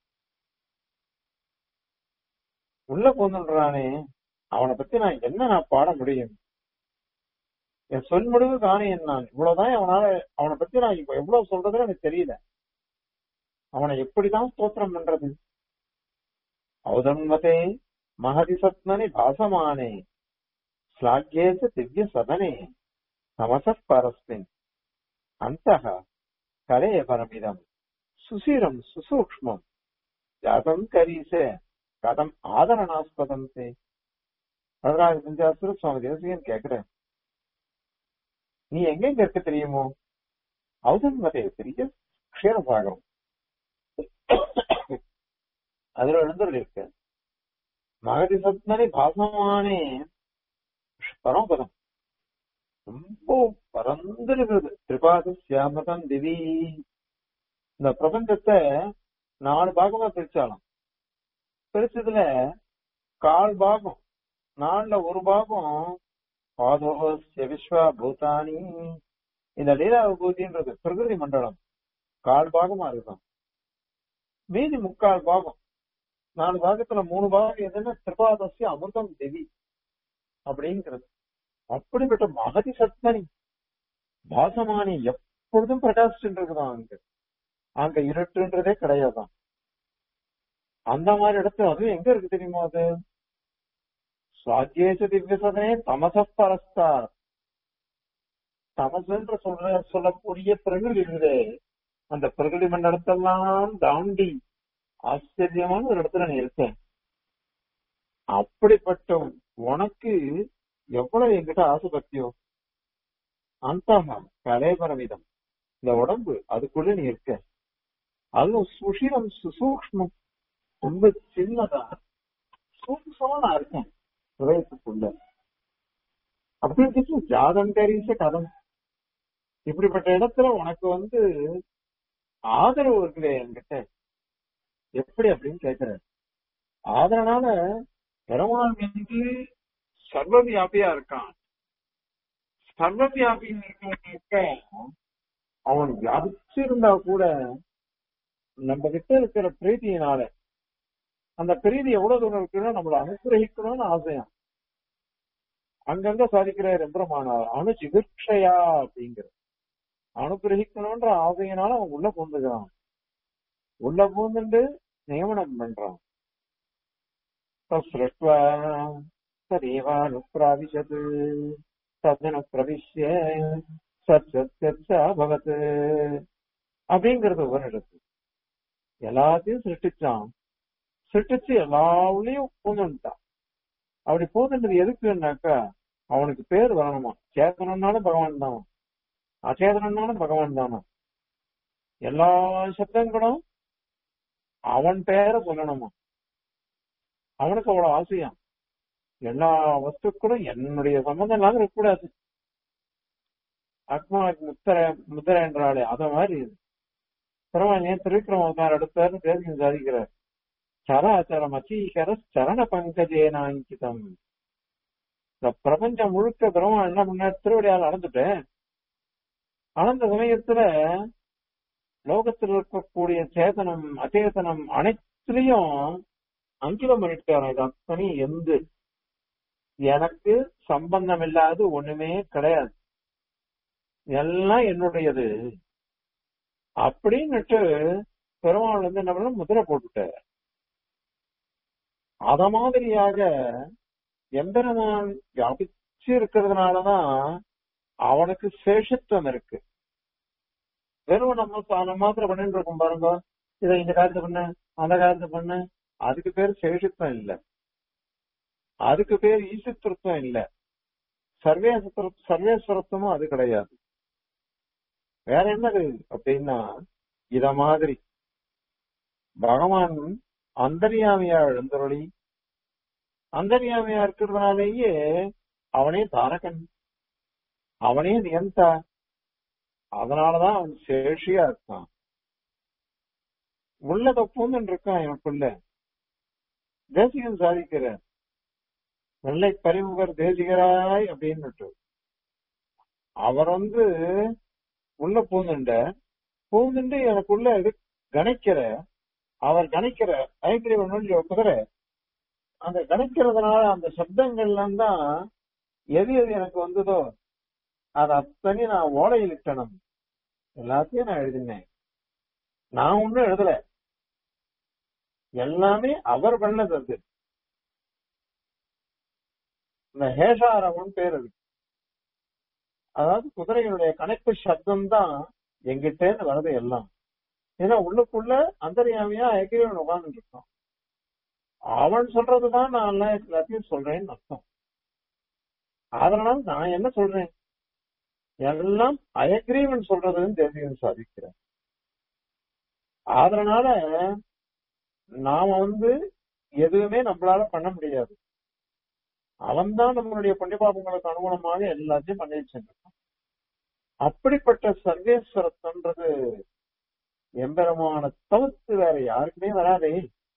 உள்ள போந்துடுறானே அவனை பத்தி நான் என்ன நான் பாட முடியும் என் சொல் முடிவு காணேன் நான் இவ்வளவுதான் அவனால அவனை பத்தி நான் இப்ப எவ்வளவு சொல்றதுன்னு எனக்கு தெரியல அவனை எப்படிதான் ஸ்தோத்திரம் பண்றது ஔதன்மதே மகதி சத்மனி பாசமானே ஸ்லாக்யேச திவ்ய சதனே நமச பரஸ்மின் அந்த கலே பரமிதம் சுசீரம் சுசூக்மம் ஜாதம் கரீசே கதம் ஆதரணாஸ்பதம் தே வரராஜ பஞ்சாசுர சுவாமி தேசிகன் கேக்குறேன் நீ எங்கெங்க இருக்க தெரியுமோ ஔதன்மதே பெரிய க்ஷீரபாகம் அதுல எழுந்துள்ள இருக்க மகதி சத்மனி பாசமானே பரமபதம் ரொம்ப பறந்து இருக்குது திரிபாத சியாமதம் திவி இந்த பிரபஞ்சத்தை நாலு பாகமா பிரிச்சாலும் பிரிச்சதுல கால் பாகம் நாலுல ஒரு பாகம் பாதோஸ்ய விஸ்வா பூதானி இந்த லீலா விபூதின்றது பிரகிருதி மண்டலம் கால் பாகமா இருக்கும் மீதி முக்கால் பாகம் நாலு பாகத்துல மூணு பாகம் எதுன்னா திரிபாதசிய அமிர்தம் தேவி அப்படிங்கிறது அப்படிப்பட்ட மகதி சத்மணி பாசமானி எப்பொழுதும் பிரகாசிச்சுட்டு இருக்குதான் அங்க அங்க இருட்டுன்றதே கிடையாதான் அந்த மாதிரி இடத்துல அதுவும் எங்க இருக்கு தெரியுமா அது சுவாத்தியேச திவ்யசதனே தமச பரஸ்தா தமசுன்ற சொல்ற சொல்லக்கூடிய பிரகிருதி இருக்குதே அந்த பிரகிருதி மண்டலத்தெல்லாம் தாண்டி ஆச்சரியமான ஒரு இடத்துல நீ இருக்க அப்படிப்பட்ட உனக்கு எவ்வளவு என்கிட்ட ஆசை பக்தியோ அந்த கலைபரவிதம் இந்த உடம்பு அதுக்குள்ள நீ இருக்க அதுவும் சுஷிரம் சுசூக்ஷ்மம் ரொம்ப சின்னதா சூக்ஷமா நான் இருக்கேன் ஹிரதயத்துக்குள்ள அப்படி ஜாதம் தெரிஞ்ச கதம் இப்படிப்பட்ட இடத்துல உனக்கு வந்து ஆதரவு இருக்குதே என்கிட்ட எப்படி அப்படின்னு கேக்குறாரு அதனால பெருமாள் வந்து சர்வவியாபியா இருக்கான் சர்வவியாபியா இருக்க அவன் வியாபிச்சிருந்தா கூட நம்ம கிட்ட இருக்கிற பிரீத்தியினால அந்த பிரீதி எவ்வளவு தூரம் இருக்குன்னா நம்மளை அனுகிரகிக்கணும்னு ஆசையா அங்கங்க சாதிக்கிற எம்பெருமானார் அணு சிகிச்சையா அப்படிங்கிற அனுகிரகிக்கணும்ன்ற ஆசையினால அவன் உள்ள பூந்துக்கிறான் உள்ள பூந்துட்டு நியமனம் பண்றான் தஸ்ருஷ்வா ததேவானுப்பிராவிசத் ததனு பிரவிஷ்ய சத் சத் அபவத் அப்படிங்கிறது ஒரு இடத்து எல்லாத்தையும் சிருஷ்டிச்சான் சிருஷ்டிச்சு எல்லாவுலயும் பூந்துட்டான் அப்படி பூந்துட்டது எதுக்குன்னாக்கா அவனுக்கு பேர் வரணுமா சேத்தனம்னாலும் பகவான் தான் அச்சேதனம்னாலும் பகவான் தானா எல்லா சப்தங்களும் அவன் பேரை சொல்லணுமா அவனுக்கு அவ்வளவு ஆசையா எல்லா வஸ்துக்களும் என்னுடைய சம்பந்தம் இல்லாம இருக்கக்கூடாது ஆத்மா முத்திர முத்திரை என்றாலே அத மாதிரி இது பரவாயில்ல திருவிக்ரம அடுத்தாரு பேசி சாதிக்கிறார் சராச்சரம் அச்சீகர சரண பங்கஜேனாங்கிதம் இந்த பிரபஞ்சம் முழுக்க பிரம்மா என்ன பண்ண திருவடியால் அளந்துட்டேன் அளந்த சமயத்துல லோகத்தில் இருக்கக்கூடிய சேதனம் அச்சேதனம் அனைத்துலயும் அங்கிலம் பண்ணிட்டாராம் இது அத்தனை எந்து எனக்கு சம்பந்தம் இல்லாத ஒண்ணுமே கிடையாது எல்லாம் என்னுடையது அப்படின்னுட்டு பெருமாள் வந்து என்ன பண்ண முதிரை போட்டுட்டார் அத மாதிரியாக எம்பெருமான் வியாபிச்சு இருக்கிறதுனாலதான் அவனுக்கு சேஷத்துவம் இருக்கு வெறும் நம்ம நம்ம மாத்திரம் பண்ணிட்டு இருக்கோம் பாருங்க இதை இந்த காலத்தை பண்ண அந்த காலத்தை பண்ண அதுக்கு பேர் சேஷத்துவம் இல்ல அதுக்கு பேர் ஈசித்திருத்தம் இல்ல சர்வேஸ்வர சர்வேஸ்வரத்துவமும் அது கிடையாது வேற என்னது அப்படின்னா இத மாதிரி பகவான் அந்தரியாமையா எழுந்தருளி அந்தரியாமையா இருக்கிறதுனாலேயே அவனே தாரகன் அவனே நியந்தா அதனாலதான் அவன் சேஷியா இருக்கான் உள்ள தப்புன்னு இருக்கான் எனக்குள்ள தேசிகன் சாதிக்கிற வெள்ளை பரிமுகர் தேசிகராய் அப்படின்னு அவர் வந்து உள்ள பூந்துண்ட பூந்துண்டு எனக்குள்ள இது கணிக்கிற அவர் கணிக்கிற ஐக்கிரியவன் குதிரை அந்த கணிக்கிறதுனால அந்த சப்தங்கள்லாம் தான் எது எது எனக்கு வந்ததோ அது அத்தனை நான் ஓலையில் இட்டணும் எல்லாத்தையும் நான் எழுதினேன் நான் ஒண்ணும் எழுதல எல்லாமே அவர் பண்ணது அது இந்த ஹேஷாரவன் பேர் அது அதாவது குதிரைகளுடைய கணக்கு சப்தம் தான் எங்கிட்டேன்னு வருது எல்லாம் ஏன்னா உள்ளுக்குள்ள அந்தரியாமையா எகிரியவன் உட்கார்ந்து இருக்கான் அவன் சொல்றதுதான் நான் எல்லாம் எல்லாத்தையும் சொல்றேன்னு அர்த்தம் அதனால நான் என்ன சொல்றேன் எல்லாம் அயக்ரீவன் சொல்றதுன்னு தேசியம் சாதிக்கிறேன் அதனால நாம வந்து எதுவுமே நம்மளால பண்ண முடியாது அவன் தான் நம்மளுடைய பண்டிபாபங்களுக்கு அனுகுணமாக எல்லாத்தையும் பண்ணி வச்சிருக்கான் அப்படிப்பட்ட சர்வேஸ்வரத்தன்றது எம்பெருமான தவிர்த்து வேற யாருக்குமே வராதே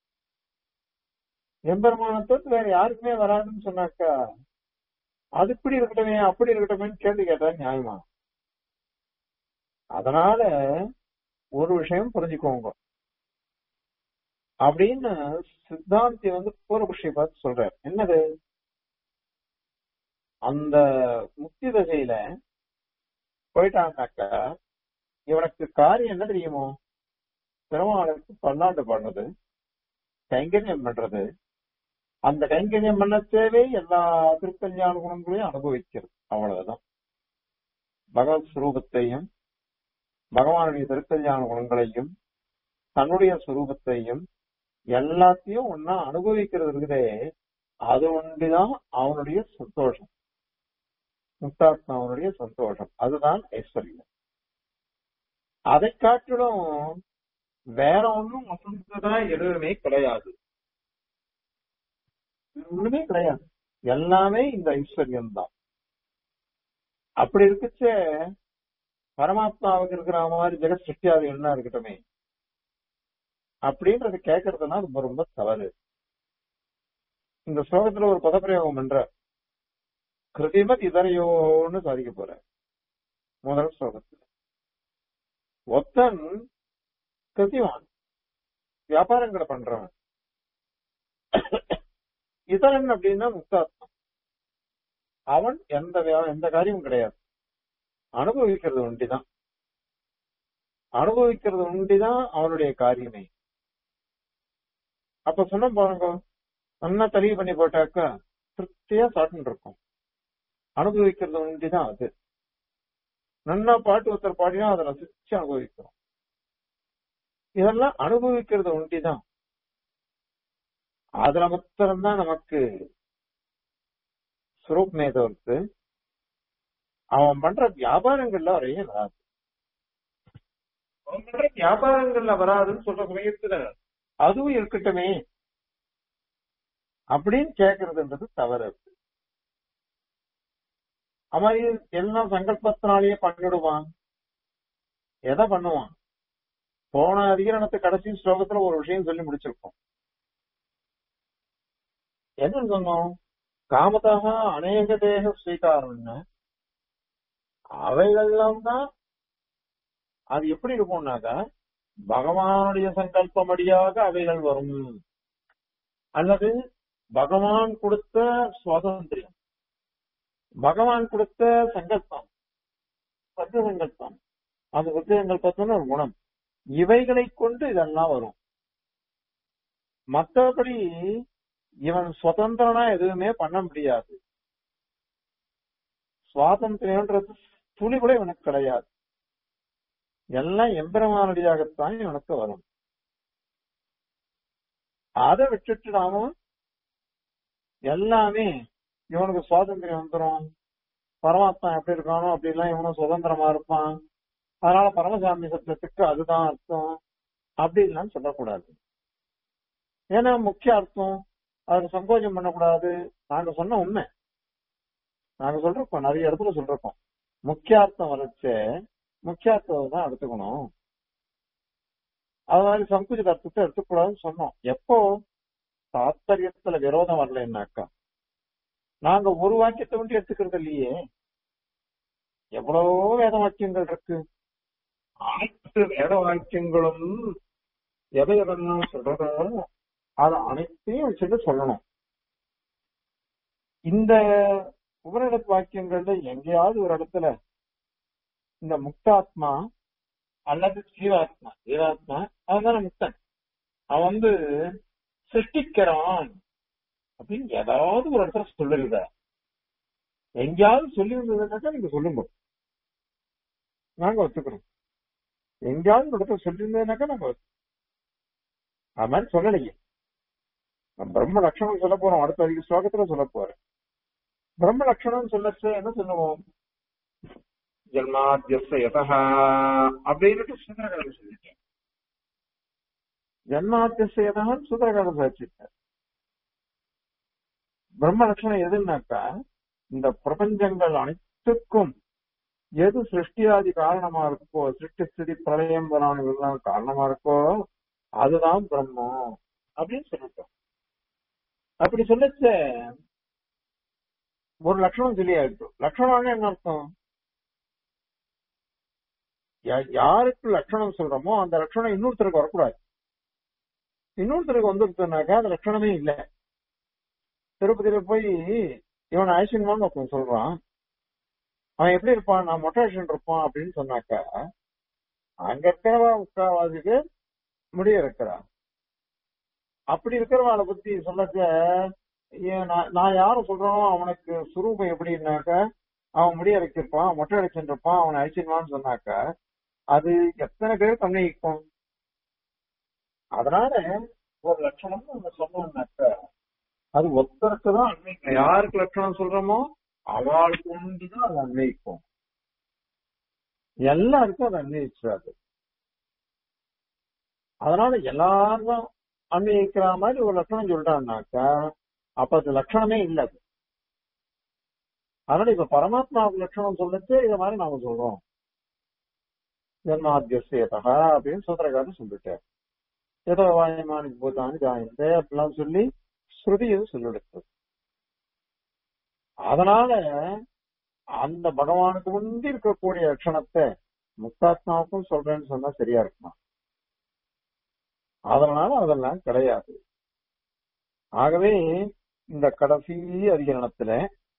எம்பெருமான தவிர்த்து வேற யாருக்குமே வராதுன்னு சொன்னாக்கா அது இப்படி இருக்கட்டுமே அப்படி இருக்கட்டுமேன்னு கேள்வி கேட்டா நியாயமா அதனால ஒரு விஷயம் புரிஞ்சுக்கோங்க அப்படின்னு சித்தாந்தி வந்து பூர்வபுஷியை பார்த்து சொல்றாரு என்னது அந்த முக்தி தசையில போயிட்டாங்கனாக்கா இவனுக்கு காரியம் என்ன தெரியுமோ பெருமாளுக்கு பல்லாண்டு பாடுறது கைங்கரியம் பண்றது அந்த கைங்கரியம் பண்ண தேவை எல்லா திருக்கல்யாண குணங்களையும் அனுபவிக்கிறது அவ்வளவுதான் பகவத் ஸ்வரூபத்தையும் பகவானுடைய திருக்கல்யாண குணங்களையும் தன்னுடைய சுரூபத்தையும் எல்லாத்தையும் ஒன்னா அனுபவிக்கிறது இருக்குதே அது ஒன்றுதான் அவனுடைய சந்தோஷம் முக்தாத்மாவனுடைய சந்தோஷம் அதுதான் ஐஸ்வர்யம் அதை காட்டிலும் வேற ஒன்றும் வசந்ததா எதுவுமே கிடையாது வேற ஒண்ணுமே கிடையாது எல்லாமே இந்த ஐஸ்வர்யம் தான் அப்படி இருக்குச்ச பரமாத்மாவுக்கு இருக்கிற மாதிரி ஜெகத் சிருஷ்டியாது என்ன இருக்கட்டுமே அப்படின்றது கேட்கறதுனா ரொம்ப ரொம்ப தவறு இந்த ஸ்லோகத்துல ஒரு பதப்பிரயோகம் பண்ற கிருதிமத் இதரையோன்னு சாதிக்க போற முதல் ஸ்லோகத்துல ஒத்தன் கிருதிவான் வியாபாரங்களை பண்றவன் இதரன் அப்படின்னா முக்தாத்மா அவன் எந்த வியா- எந்த காரியமும் கிடையாது அனுபவிக்கிறது ஒண்டிதான் அனுபவிக்கிறது ஒண்டிதான் அவனுடைய காரியமே அப்ப சொன்ன பாருங்க நல்லா தெளிவு பண்ணி போட்டாக்கா திருப்தியா சாப்பிட்டு இருக்கும் அனுபவிக்கிறது ஒண்டிதான் அது நல்லா பாட்டு ஒருத்தர் பாடினா அதை ரசிச்சு அனுபவிக்கிறோம் இதெல்லாம் அனுபவிக்கிறது ஒண்டிதான் அதுல மாத்திரம்தான் நமக்கு சுரூப்மே தவிர்த்து அவன் பண்ற வியாபாரங்கள்ல வரையும் வராது அவன் பண்ற வியாபாரங்கள்ல வராதுன்னு சொல்ற சமயத்துல அதுவும் இருக்கட்டுமே அப்படின்னு கேக்குறதுன்றது தவறு அவன் இது எல்லாம் சங்கல்பத்தினாலேயே பண்ணிடுவான் எதை பண்ணுவான் போன அதிகரணத்து கடைசி ஸ்லோகத்துல ஒரு விஷயம் சொல்லி முடிச்சிருக்கோம் என்ன சொன்னோம் காமதாக அநேக தேக ஸ்வீகாரம்னு அவைகள்லாம் தான் அது எப்படி இருக்கும்னாக்கா பகவானுடைய சங்கல்பமடியாக அவைகள் வரும் அல்லது பகவான் கொடுத்த சுவாதந்திரியம் பகவான் கொடுத்த சங்கல்பம் சத்திய சங்கல்பம் அந்த சத்திய சங்கல்பத்தின் ஒரு குணம் இவைகளை கொண்டு இதெல்லாம் வரும் மற்றபடி இவன் சுதந்திரனா எதுவுமே பண்ண முடியாது சுவாதந்திரம்ன்றது துளி கூட இவனுக்கு கிடையாது எல்லாம் எம்பெருமானடியாகத்தான் இவனுக்கு வரும் அதை விட்டுட்டு நாம எல்லாமே இவனுக்கு சுவாதந்திரம் வந்துடும் பரமாத்மா எப்படி இருக்கானோ அப்படிலாம் இவனும் சுதந்திரமா இருப்பான் அதனால பரமசாமி சப்தத்துக்கு அதுதான் அர்த்தம் அப்படின்லாம் சொல்லக்கூடாது ஏன்னா முக்கிய அர்த்தம் அதுக்கு சங்கோஜம் பண்ணக்கூடாது நாங்க சொன்ன உண்மை நாங்க சொல்றோம் நிறைய இடத்துல சொல்றோம் முக்கியார்த்தம் வரைச்ச முக்கியார்த்தம் தான் எடுத்துக்கணும் அது மாதிரி சங்குஜித அர்த்தத்தை எடுத்துக்கூடாதுன்னு சொன்னோம் எப்போ தாத்பரியத்துல விரோதம் வரலன்னாக்கா நாங்க ஒரு வாக்கியத்தை மட்டும் எடுத்துக்கிறது இல்லையே எவ்வளவோ வேத வாக்கியங்கள் இருக்கு அனைத்து வேத வாக்கியங்களும் எதை எதெல்லாம் சொல்றதோ அது அனைத்தையும் வச்சுட்டு சொல்லணும் இந்த உபநிடத் வாக்கியங்கள்ல எங்கேயாவது ஒரு இடத்துல இந்த முக்தாத்மா அல்லது ஜீவாத்மா ஜீவாத்மா அவன் முக்தன் அவன் வந்து சிருஷ்டிக்கிறான் அப்படின்னு ஏதாவது ஒரு இடத்துல சொல்லிருத எங்கேயாவது சொல்லி இருந்ததுனாக்கா நீங்க சொல்லுங்க நாங்க ஒத்துக்கிறோம் எங்கேயாவது ஒரு இடத்துல சொல்லி இருந்ததுனாக்கா நாங்க ஒத்துக்கிறோம். அது மாதிரி சொல்லலையே நான் பிரம்ம லட்சணம் சொல்ல போறோம் அடுத்த அதிக ஸ்லோகத்துல சொல்ல போறேன் பிரம்ம லட்சணம் சொல்லச்சு என்ன சொல்லுவோம் ஜன்மாத்தியஸ்த யதா அப்படின்னுட்டு சூத்திரகாரன் சொல்லிட்டேன் ஜன்மாத்தியஸ்த யதான்னு சூத்திரகாரன் சாதிச்சிருக்கார் பிரம்ம லட்சணம் எதுன்னாக்கா இந்த பிரபஞ்சங்கள் அனைத்துக்கும் எது சிருஷ்டியாதி காரணமா இருக்கோ சிருஷ்டி ஸ்திதி பிரளயம் வரானதுலாம் காரணமா இருக்கோ அதுதான் பிரம்மம் அப்படின்னு சொல்லிட்டோம் அப்படி சொல்லச்ச ஒரு லட்சணம் சொல்லி ஆயிடுச்சு லட்சணம்னு என்ன அர்த்தம் யா- யாருக்கு லட்சணம் சொல்றோமோ அந்த லட்சணம் இன்னொருத்தருக்கு வரக்கூடாது இன்னொருத்தருக்கு வந்துருச்சுனாக்கா அந்த லட்சணமே இல்லை திருப்பதியில போய் இவன் ஐசின்மான்னு ஒருத்தன் சொல்றான் அவன் எப்படி இருப்பான் நான் மொட்டை அடிச்சுட்டு இருப்பான் அப்படின்னு சொன்னாக்கா அங்க இருக்கிறவா முக்காவாசிக்கு முடிய இருக்கிறா அப்படி இருக்கிறவாளை பத்தி சொல்லச்ச ஏன் நான் நான் யார சொல்றோம் அவனுக்கு சுரூபம் எப்படின்னாக்க அவன் முடிய வைக்கிருப்பான் மொட்டை அடிச்சுருப்பான் அவனை அழிச்சிருவான்னு சொன்னாக்க அது எத்தனை பேர் தன்மைக்கும் அதனால ஒரு லட்சணம் நம்ம சொன்னோம்னாக்க அது ஒருத்தருக்கு தான் அன்வைக்கும் யாருக்கு லட்சணம் சொல்றோமோ அவளுக்கு ஒன்றுதான் அது அன்வைக்கும் எல்லாருக்கும் அது அன்வயிச்சிடாது அதனால எல்லாரும் அன்வயிக்கிற மாதிரி ஒரு லட்சணம் சொல்றான்னாக்கா அப்ப அது லட்சணமே இல்லை அது. அதனால இப்ப பரமாத்மாவுக்கு லட்சணம் சொல்லிட்டு இத மாதிரி நாம சொல்றோம் ஜென்மாத்தியசேதா அப்படின்னு சூத்திரக்காரர் சொல்லிட்டார் ஏதோ வாயமானி பூதானி ஜாயந்தே அப்படிலாம் சொல்லி ஸ்ருதியும் சொல்லிடுச்சு அதனால அந்த பகவானுக்கு முந்தி இருக்கக்கூடிய லட்சணத்தை முக்தாத்மாவுக்கும் சொல்றேன்னு சொன்னா சரியா இருக்குமா அதனால அதெல்லாம் கிடையாது ஆகவே இந்த கடைசி அதிகரணத்துல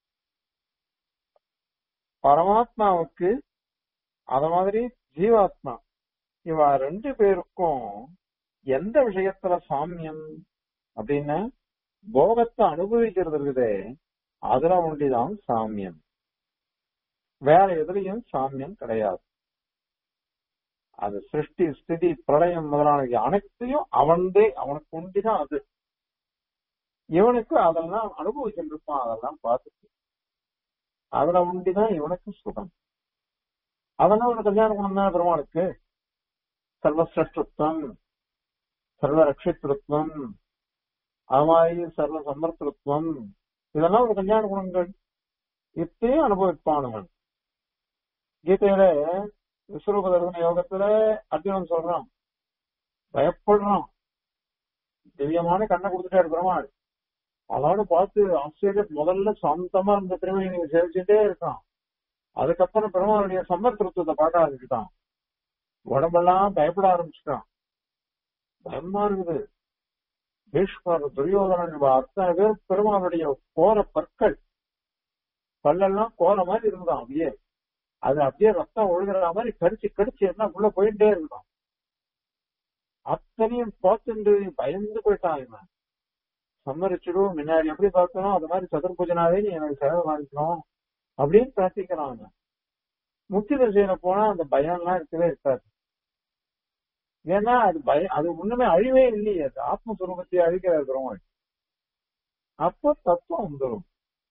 பரமாத்மாவுக்கு அத மாதிரி ஜீவாத்மா இவ ரெண்டு பேருக்கும் எந்த விஷயத்துல சாமியம் அப்படின்னா போகத்தை அனுபவிக்கிறது இருக்குதே அதுல ஒண்டிதான் சாமியம் வேற எதுலயும் சாமியம் கிடையாது அது சிருஷ்டி ஸ்திதி பிரளயம் முதலான அனைத்தையும் அவன்தே அவனுக்கு ஒண்டிதான் அது இவனுக்கு அதெல்லாம் அனுபவிச்சுருப்பான் அதெல்லாம் பார்த்துட்டு அதுல ஒண்டிதான் இவனுக்கு சுகம் அதெல்லாம் ஒரு கல்யாண குணம் தான் பெருமாளுக்கு சர்வசிரஷ்டத்துவம் சர்வ ரட்சித்திருத்துவம் அது மாதிரி சர்வ சமர்த்திருத்துவம் இதெல்லாம் ஒரு கல்யாண குணங்கள் இத்தையும் அனுபவிப்பானவன் கீதையில விஸ்வரூப தர்சன யோகத்துல அர்ஜுனன் சொல்றான் பயப்படுறான் திவ்யமான கண்ணை கொடுத்துட்டே பெருமாள் அதோட பார்த்து ஆச்சரிய முதல்ல சொந்தமா இருந்த திருமணி நீங்க சேவிச்சுட்டே இருக்கான் அதுக்கப்புறம் பெருமாளுடைய சமர்த்திருத்தத்தை பார்க்க ஆரம்பிச்சுட்டான் உடம்பெல்லாம் பயப்பட ஆரம்பிச்சுட்டான் பயமா இருக்குது பீஷ்மர் துரியோதனன் இவ அத்தனை பேர் பெருமாளுடைய கோர பற்கள் பல்லெல்லாம் கோர மாதிரி இருந்தான் அப்படியே அது அப்படியே ரத்தம் ஒழுகிற மாதிரி கடிச்சு கடிச்சு எல்லாம் உள்ள போயிட்டே இருந்தான் அத்தனையும் பார்த்துட்டு பயந்து போயிட்டான் இவன் சம்மரிச்சிடும் முன்னாடி எப்படி பார்க்கணும் அது மாதிரி சதுர்பூஜனாவே நீ எனக்கு சேவை வாங்கிக்கணும் அப்படின்னு பிரார்த்திக்கிறான் அவன் முக்தி தரிசன போனா அந்த பயம் எல்லாம் இருக்கவே இருக்காது ஏன்னா அது பயம் அது ஒண்ணுமே அழிவே இல்லையே அது ஆத்மஸ்வரூபத்தை அழிக்கிற இருக்கிறவங்க அப்போ தத்துவம் வந்துடும்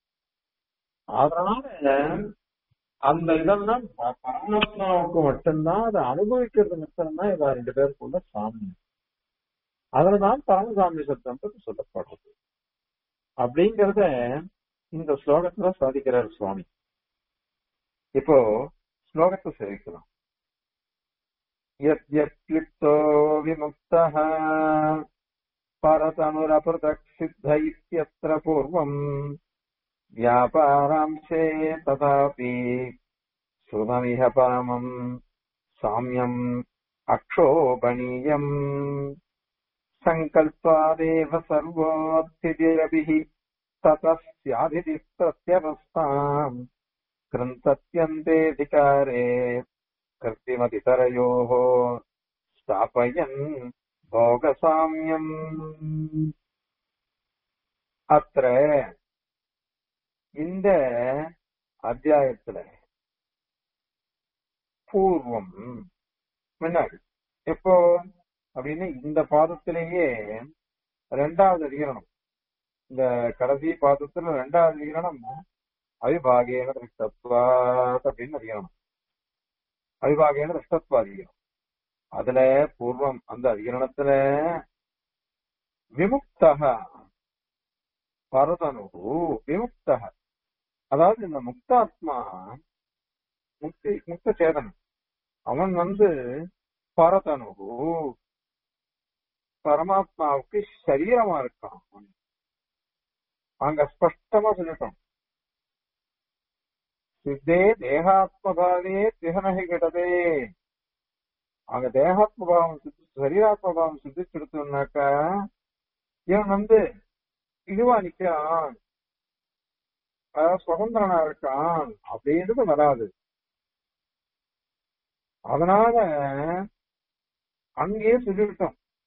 அதனால அந்த இதெல்லாம் ப- பரமாத்மாவுக்கு மட்டும்தான் அதை அனுபவிக்கிறது மட்டும்தான் இவ ரெண்டு பேருக்குள்ள சாமி அதுலதான் பரமசாமி சத்தம் சொல்லப்படுறது அப்படிங்கறத இந்த ஸ்லோகத்துல சாதிக்கிறார் சுவாமி இப்போ ஸ்லோகத்தை சேவிக்கலாம் यद्यप्युक्तो विमुक्तः परतनुरपृथक् सिद्ध इत्यत्र पूर्वम् व्यापारांशे तथापि श्रुतमिह परमम् साम्यम् अक्षोभणीयम् सङ्कल्पादेव सर्वोत्थितिरभिः ततः स्यादिति प्रत्यवस्थाम् कृन्तत्यन्तेऽधिकारे कर्तिमतितरयोः स्थापयन् भोगसाम्यम् அத்த இந்த அத்தியாயத்துல பூர்வம் முன்னாடி எப்போ அப்படின்னு இந்த பாதத்திலேயே ரெண்டாவது அதிகரணம் இந்த கடைசி பாதத்துல ரெண்டாவது அதிகரணம் அவிபாகேன திருஷ்டத்வாத் அப்படின்னு அதிகரணம் அவிபாகேன திருஷ்டத்வ அதிகரணம் அதுல பூர்வம் அந்த அதிகரணத்துல விமுக்தக பரதனு விமுக்தக அதாவது இந்த முக்தாத்மா முக்தி முக்த சேதனம் அவன் வந்து பரதனு பரமாத்மாவுக்கு சரீரமா இருக்கான் அவன். அங்க ஸ்பஷ்டமா சொல்லிட்டோம் சித்தே தேகாத்மபாவே திகனகி கிடதே அங்க தேகாத்மபாவம் சித்தி சரீராத்மபாவம் சித்திச்செடுத்தோம்னாக்கா இவன் வந்து இதுவா நிக்கிறான் அதாவது சுதந்திரனா இருக்கான் அப்படின்றது வராது அதனால அங்கேயே சொல்லிவிட்டோம்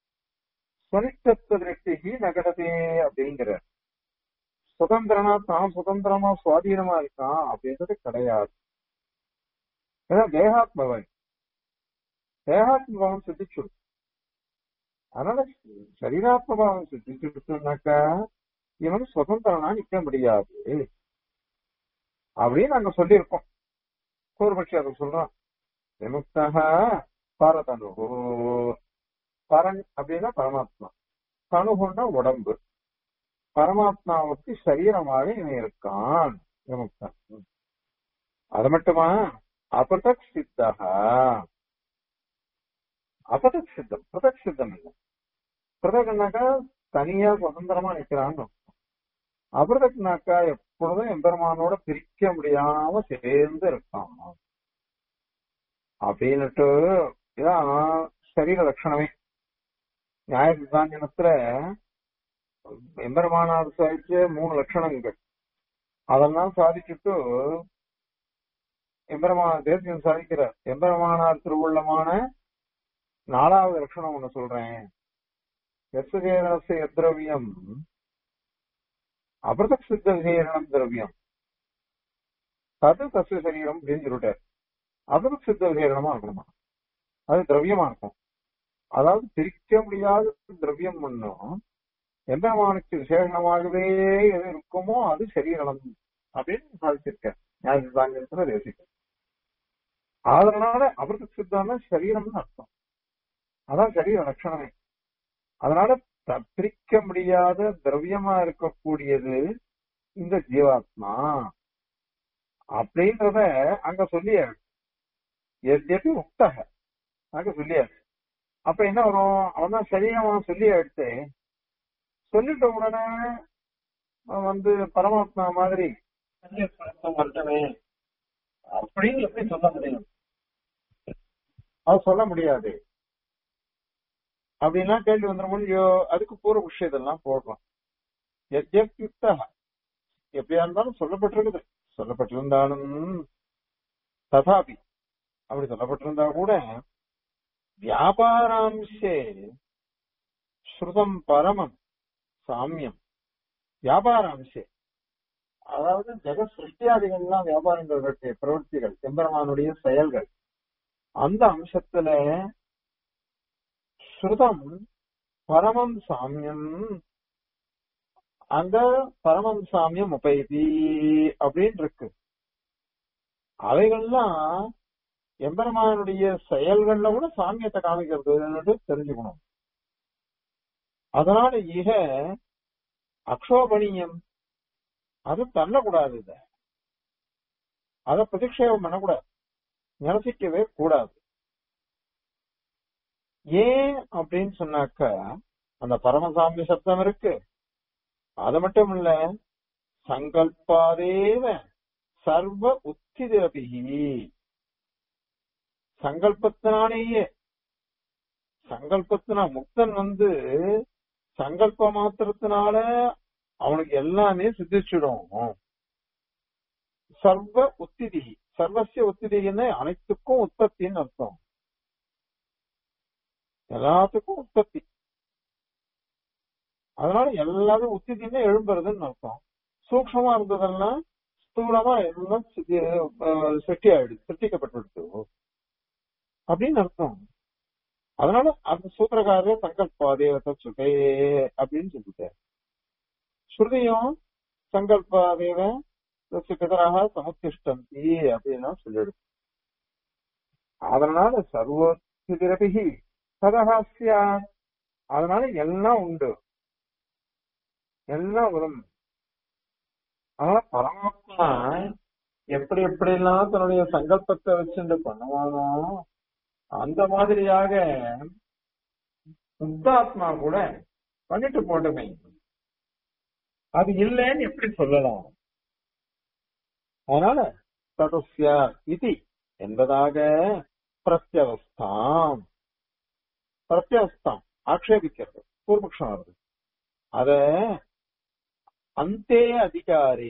சுனித்தத்துவ திருஷ்டிக்கு நகடதே அப்படிங்கிற சுதந்திரனா தான் சுதந்திரமா சுவாதீனமா இருக்கான் அப்படின்றது கிடையாது ஏன்னா தேகாத்மவன் தேகாத்மபாவம் சித்திச்சுடும் அதனால சரீராத்மபாவம் சித்திச்சுடுச்சுனாக்கா இவன் சுதந்திரனா நிக்க முடியாது அப்படின்னு நாங்க சொல்லியிருக்கோம் பூர்வபட்சி அதை சொல்றான் விமுக்தக பரதனு பரன் அப்படின்னா பரமாத்மா தனுகுன்னா உடம்பு பரமாத்மாவுக்கு சரீரமாக இவன் இருக்கான் விமுக்தன் அது மட்டுமா அபதக் சித்தக அபதக் சித்தம் பிரதக் சித்தம் இல்லை பிரதக்னாக்கா தனியா சுதந்திரமா நிக்கிறான்னு அர்த்தம். அபிரதக்னாக்கா எப்பொழுதும் எம்பெருமானோட பிரிக்க முடியாம சேர்ந்து இருக்கான் அப்படின்னுட்டு இதான் சரீர லட்சணமே நியாய சித்தாந்தனத்துல எம்பெருமானார் சாதிச்ச மூணு லட்சணங்கள் அதெல்லாம் சாதிச்சுட்டு எம்பெருமான தேசியம் சாதிக்கிறார் எம்பெருமானார் திருவுள்ளமான நாலாவது லட்சணம் ஒண்ணு சொல்றேன் எஸ்கேரச திரவியம் அபிரதக் சித்த விசேரணம் திரவியம் அது தசு சரீரம் அப்படின்னு சொல்லிட்டார் அபிரதக் சித்த விசேரணமா இருக்கணுமா அது திரவியமா இருக்கும் அதாவது பிரிக்க முடியாத திரவியம் பண்ணும் எம்பெருமானுக்கு விசேஷமாகவே எது இருக்குமோ அது சரீரம் அப்படின்னு சாதிச்சிருக்கேன் ஞாயிற்று தேசிக்க அதனால அபிரதக் சித்தான சரீரம்னு அர்த்தம் அதான் சரீர லட்சணமே அதனால த- பிரிக்க முடியாத திரவியமா இருக்கக்கூடியது இந்த ஜீவாத்மா அப்படின்றத அங்க சொல்லியாரு எத்தி உக்தக அங்க சொல்லியாரு அப்ப என்ன வரும் அவன் தான் சரீரமா சொல்லி எடுத்து சொல்லிட்ட உடனே அவன் வந்து பரமாத்மா மாதிரி சன்னியாசம் வரட்டமே அப்படின்னு எப்படி சொல்ல முடியும் அது சொல்ல முடியாது அப்படின்னா கேள்வி வந்துட முடியும் அதுக்கு பூர்வ விஷயத்தெல்லாம் போடுறோம் எத்யுக்தா எப்படியா இருந்தாலும் சொல்லப்பட்டிருக்குது சொல்லப்பட்டிருந்தாலும் ததாபி அப்படி சொல்லப்பட்டிருந்தா கூட வியாபாராம்சே ஸ்ருதம் பரமம் சாமியம் வியாபாராம்சே அதாவது ஜெக சிருஷ்டியாதிகள்லாம் வியாபாரங்கள் பற்றிய பிரவൃத்திகள் எம்பெருமானுடைய செயல்கள் அந்த அம்சத்துல ஸ்ருதம் பரமம் சாமியம் அங்க பரமம் சாமியம் உபயதி அப்படின்னு இருக்கு அவைகள்லாம் எம்பெருமானுடைய செயல்கள்ல கூட சாமியத்தை காமிக்கிறது தெரிஞ்சுக்கணும் அதனால இக அக்ஷோபணியம் அது தள்ளக்கூடாது இத அதை பிரதிக்ஷேபம் பண்ணக்கூடாது நிரசிக்கவே கூடாது ஏன் அப்படின்னு சொன்னாக்க அந்த பரமசாமி சப்தம் இருக்கு அது மட்டும் இல்ல சங்கல்பாதேவ சர்வ உத்திதபிகி சங்கல்பத்தினாலேயே சங்கல்பத்தினா முக்தன் வந்து சங்கல்ப மாத்திரத்தினால அவனுக்கு எல்லாமே சித்திச்சிடும் சர்வ உத்திதி சர்வசிய உத்திதின்னு அனைத்துக்கும் உற்பத்தின்னு அர்த்தம் எல்லாத்துக்கும் உற்பத்தி அதனால எல்லாமே உத்திதின்னு எழும்புறதுன்னு அர்த்தம் சூக்ஷமா இருந்ததெல்லாம் ஸ்தூலமா எல்லாம் சித்தி- அஹ் சிருஷ்டி ஆயிடுது சிருஷ்டிக்கப்பட்டு அப்படின்னு அர்த்தம் அதனால அந்த சூத்திரக்காரர் சங்கல்பாதேவத்தை சுகே அப்படின்னு சொல்லிட்டார் ஸ்ருதியும் சங்கல்பாதேவ பிதராக சமுத்திஷ்டந்தி அப்படின்னா சொல்லிடுது அதனால சர்வோத்திரபிகி சதகாசியா அதனால எல்லாம் உண்டு எல்லாம் வரும் அதனால பரமாத்மா எப்படி எப்படி எல்லாம் தன்னுடைய சங்கல்பத்தை வச்சுட்டு பண்ணுவானோ அந்த மாதிரியாக சுத்தாத்மா கூட பண்ணிட்டு போட்டுமே அது இல்லைன்னு எப்படி சொல்லலாம் அதனால ததுஸ்ய இது என்பதாக பிரத்யவஸ்தாம் பிரத்யவஸ்தாம் ஆக்ஷேபிக்கிறது பூர்வபக்ஷம் வருது அத அந்தே அதிகாரே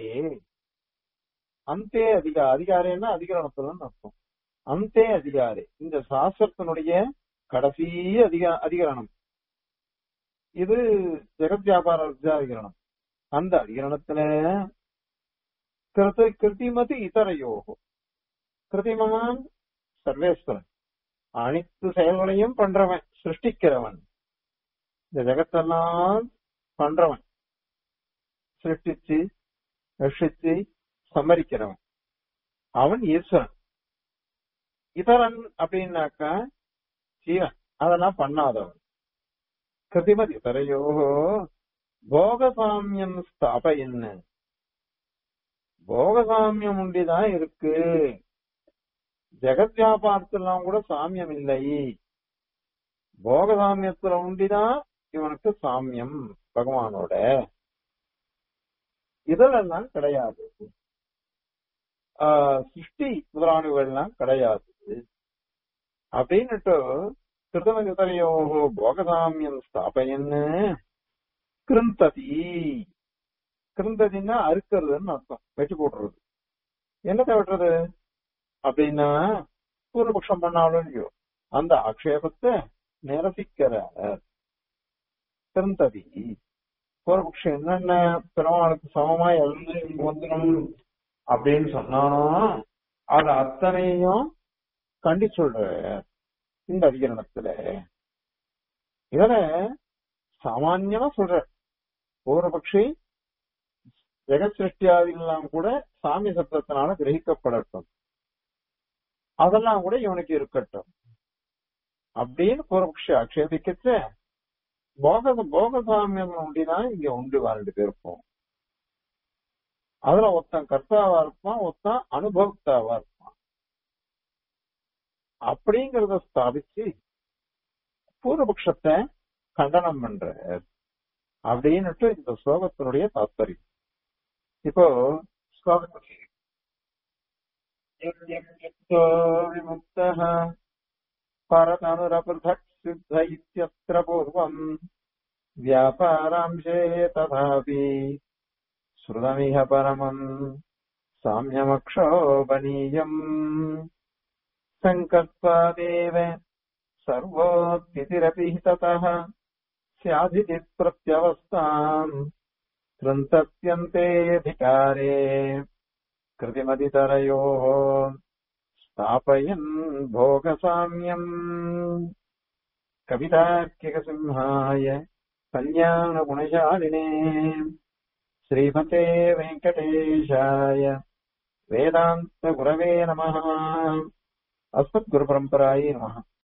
அந்தே அதிகார அதிகாரேன்னா அதிகரணத்துல அர்த்தம் அந்தே அதிகாரி இந்த சாஸ்திரத்தினுடைய கடைசி அதிக அதிகரணம் இது ஜெகத் வியாபார அதிகரணம் அந்த அதிகரணத்துல கிருதி கிருத்திமதி இதரையோகோ கிருதிமமான் சர்வேஸ்வரன் அனைத்து செயல்களையும் பண்றவன் சிருஷ்டிக்கிறவன் இந்த ஜெகத்தெல்லாம் பண்றவன் சிருஷ்டிச்சு ரஷிச்சு சம்மரிக்கிறவன் அவன் ஈஸ்வரன் இதரன் அப்படின்னாக்கா ஜீவன் அதெல்லாம் பண்ணாதவன் கிருதிமதி இதரையோ போகசாமியம் ஸ்தாபயன்னு போகசாமியம் உண்டிதான் இருக்கு ஜெகத் வியாபாரத்திலாம் கூட சாமியம் இல்லை போகசாமியத்துல உண்டிதான் இவனுக்கு சாமியம் பகவானோட இதெல்லாம் கிடையாது ஆஹ் சிருஷ்டி முதலானவெல்லாம் கிடையாது அப்படின்னுட்டு கிருதமகிதரையோ போகசாமியம் ஸ்தாபயன்னு கிருந்ததி கிருந்ததின்னா அறுக்கிறதுன்னு அர்த்தம் வெட்டி போடுறது என்னத்தை வெட்டுறது அப்படின்னா பூர்வபக்ஷம் பண்ணாலும் இல்லையோ அந்த ஆக்ஷேபத்தை நிரசிக்கிற கிருந்ததி பூர்வபக்ஷம் என்னென்ன பெருமாளுக்கு சமமா எல்லாம் வந்துடும் அப்படின்னு சொன்னானோ அது அத்தனையும் கண்டி சொல்ற இந்த அதிகரணத்துல இதுல சாமான்யமா சொல்ற பூர்வபக்ஷி ஜெகத் சிருஷ்டியாதிகள்லாம் கூட சாமி சப்தத்தினால கிரகிக்கப்படட்டும் அதெல்லாம் கூட இவனுக்கு இருக்கட்டும் அப்படின்னு பூர்வபக்ஷி ஆட்சேபிக்கச்ச போக போக சாமியம் உண்டிதான் இங்க உண்டு ரெண்டு பேருக்கும் அதுல ஒருத்தன் கர்த்தாவா இருப்பான் ஒருத்தன் அனுபவத்தாவா இருப்பான் அப்படிங்கறத ஸ்தாபிச்சு பூர்வபக்ஷத்தை கண்டனம் பண்ற அப்படின்னுட்டு இந்த ஸ்லோகத்தினுடைய தாத்பரியம் இப்போ ஸ்லோகத்தில் விமுக்தः परतनुरपृथक् सिद्ध इत्यत्र पूर्वम् व्यापारांशे तथापि श्रुतमिह परमम् साम्यमक्षोभनीयम् सङ्कल्पादेव सर्वोत्थितिरपि ततः स्याधिति प्रत्यवस्थाम् कृन्तत्यन्तेऽधिकारे कृतिमतितरयोः स्थापयन् भोगसाम्यम् कवितार्किकसिंहाय कल्याणगुणशालिने श्रीमते वेङ्कटेशाय वेदान्तगुरवे नमः अस्मद्गुरुपरम्परायै नमः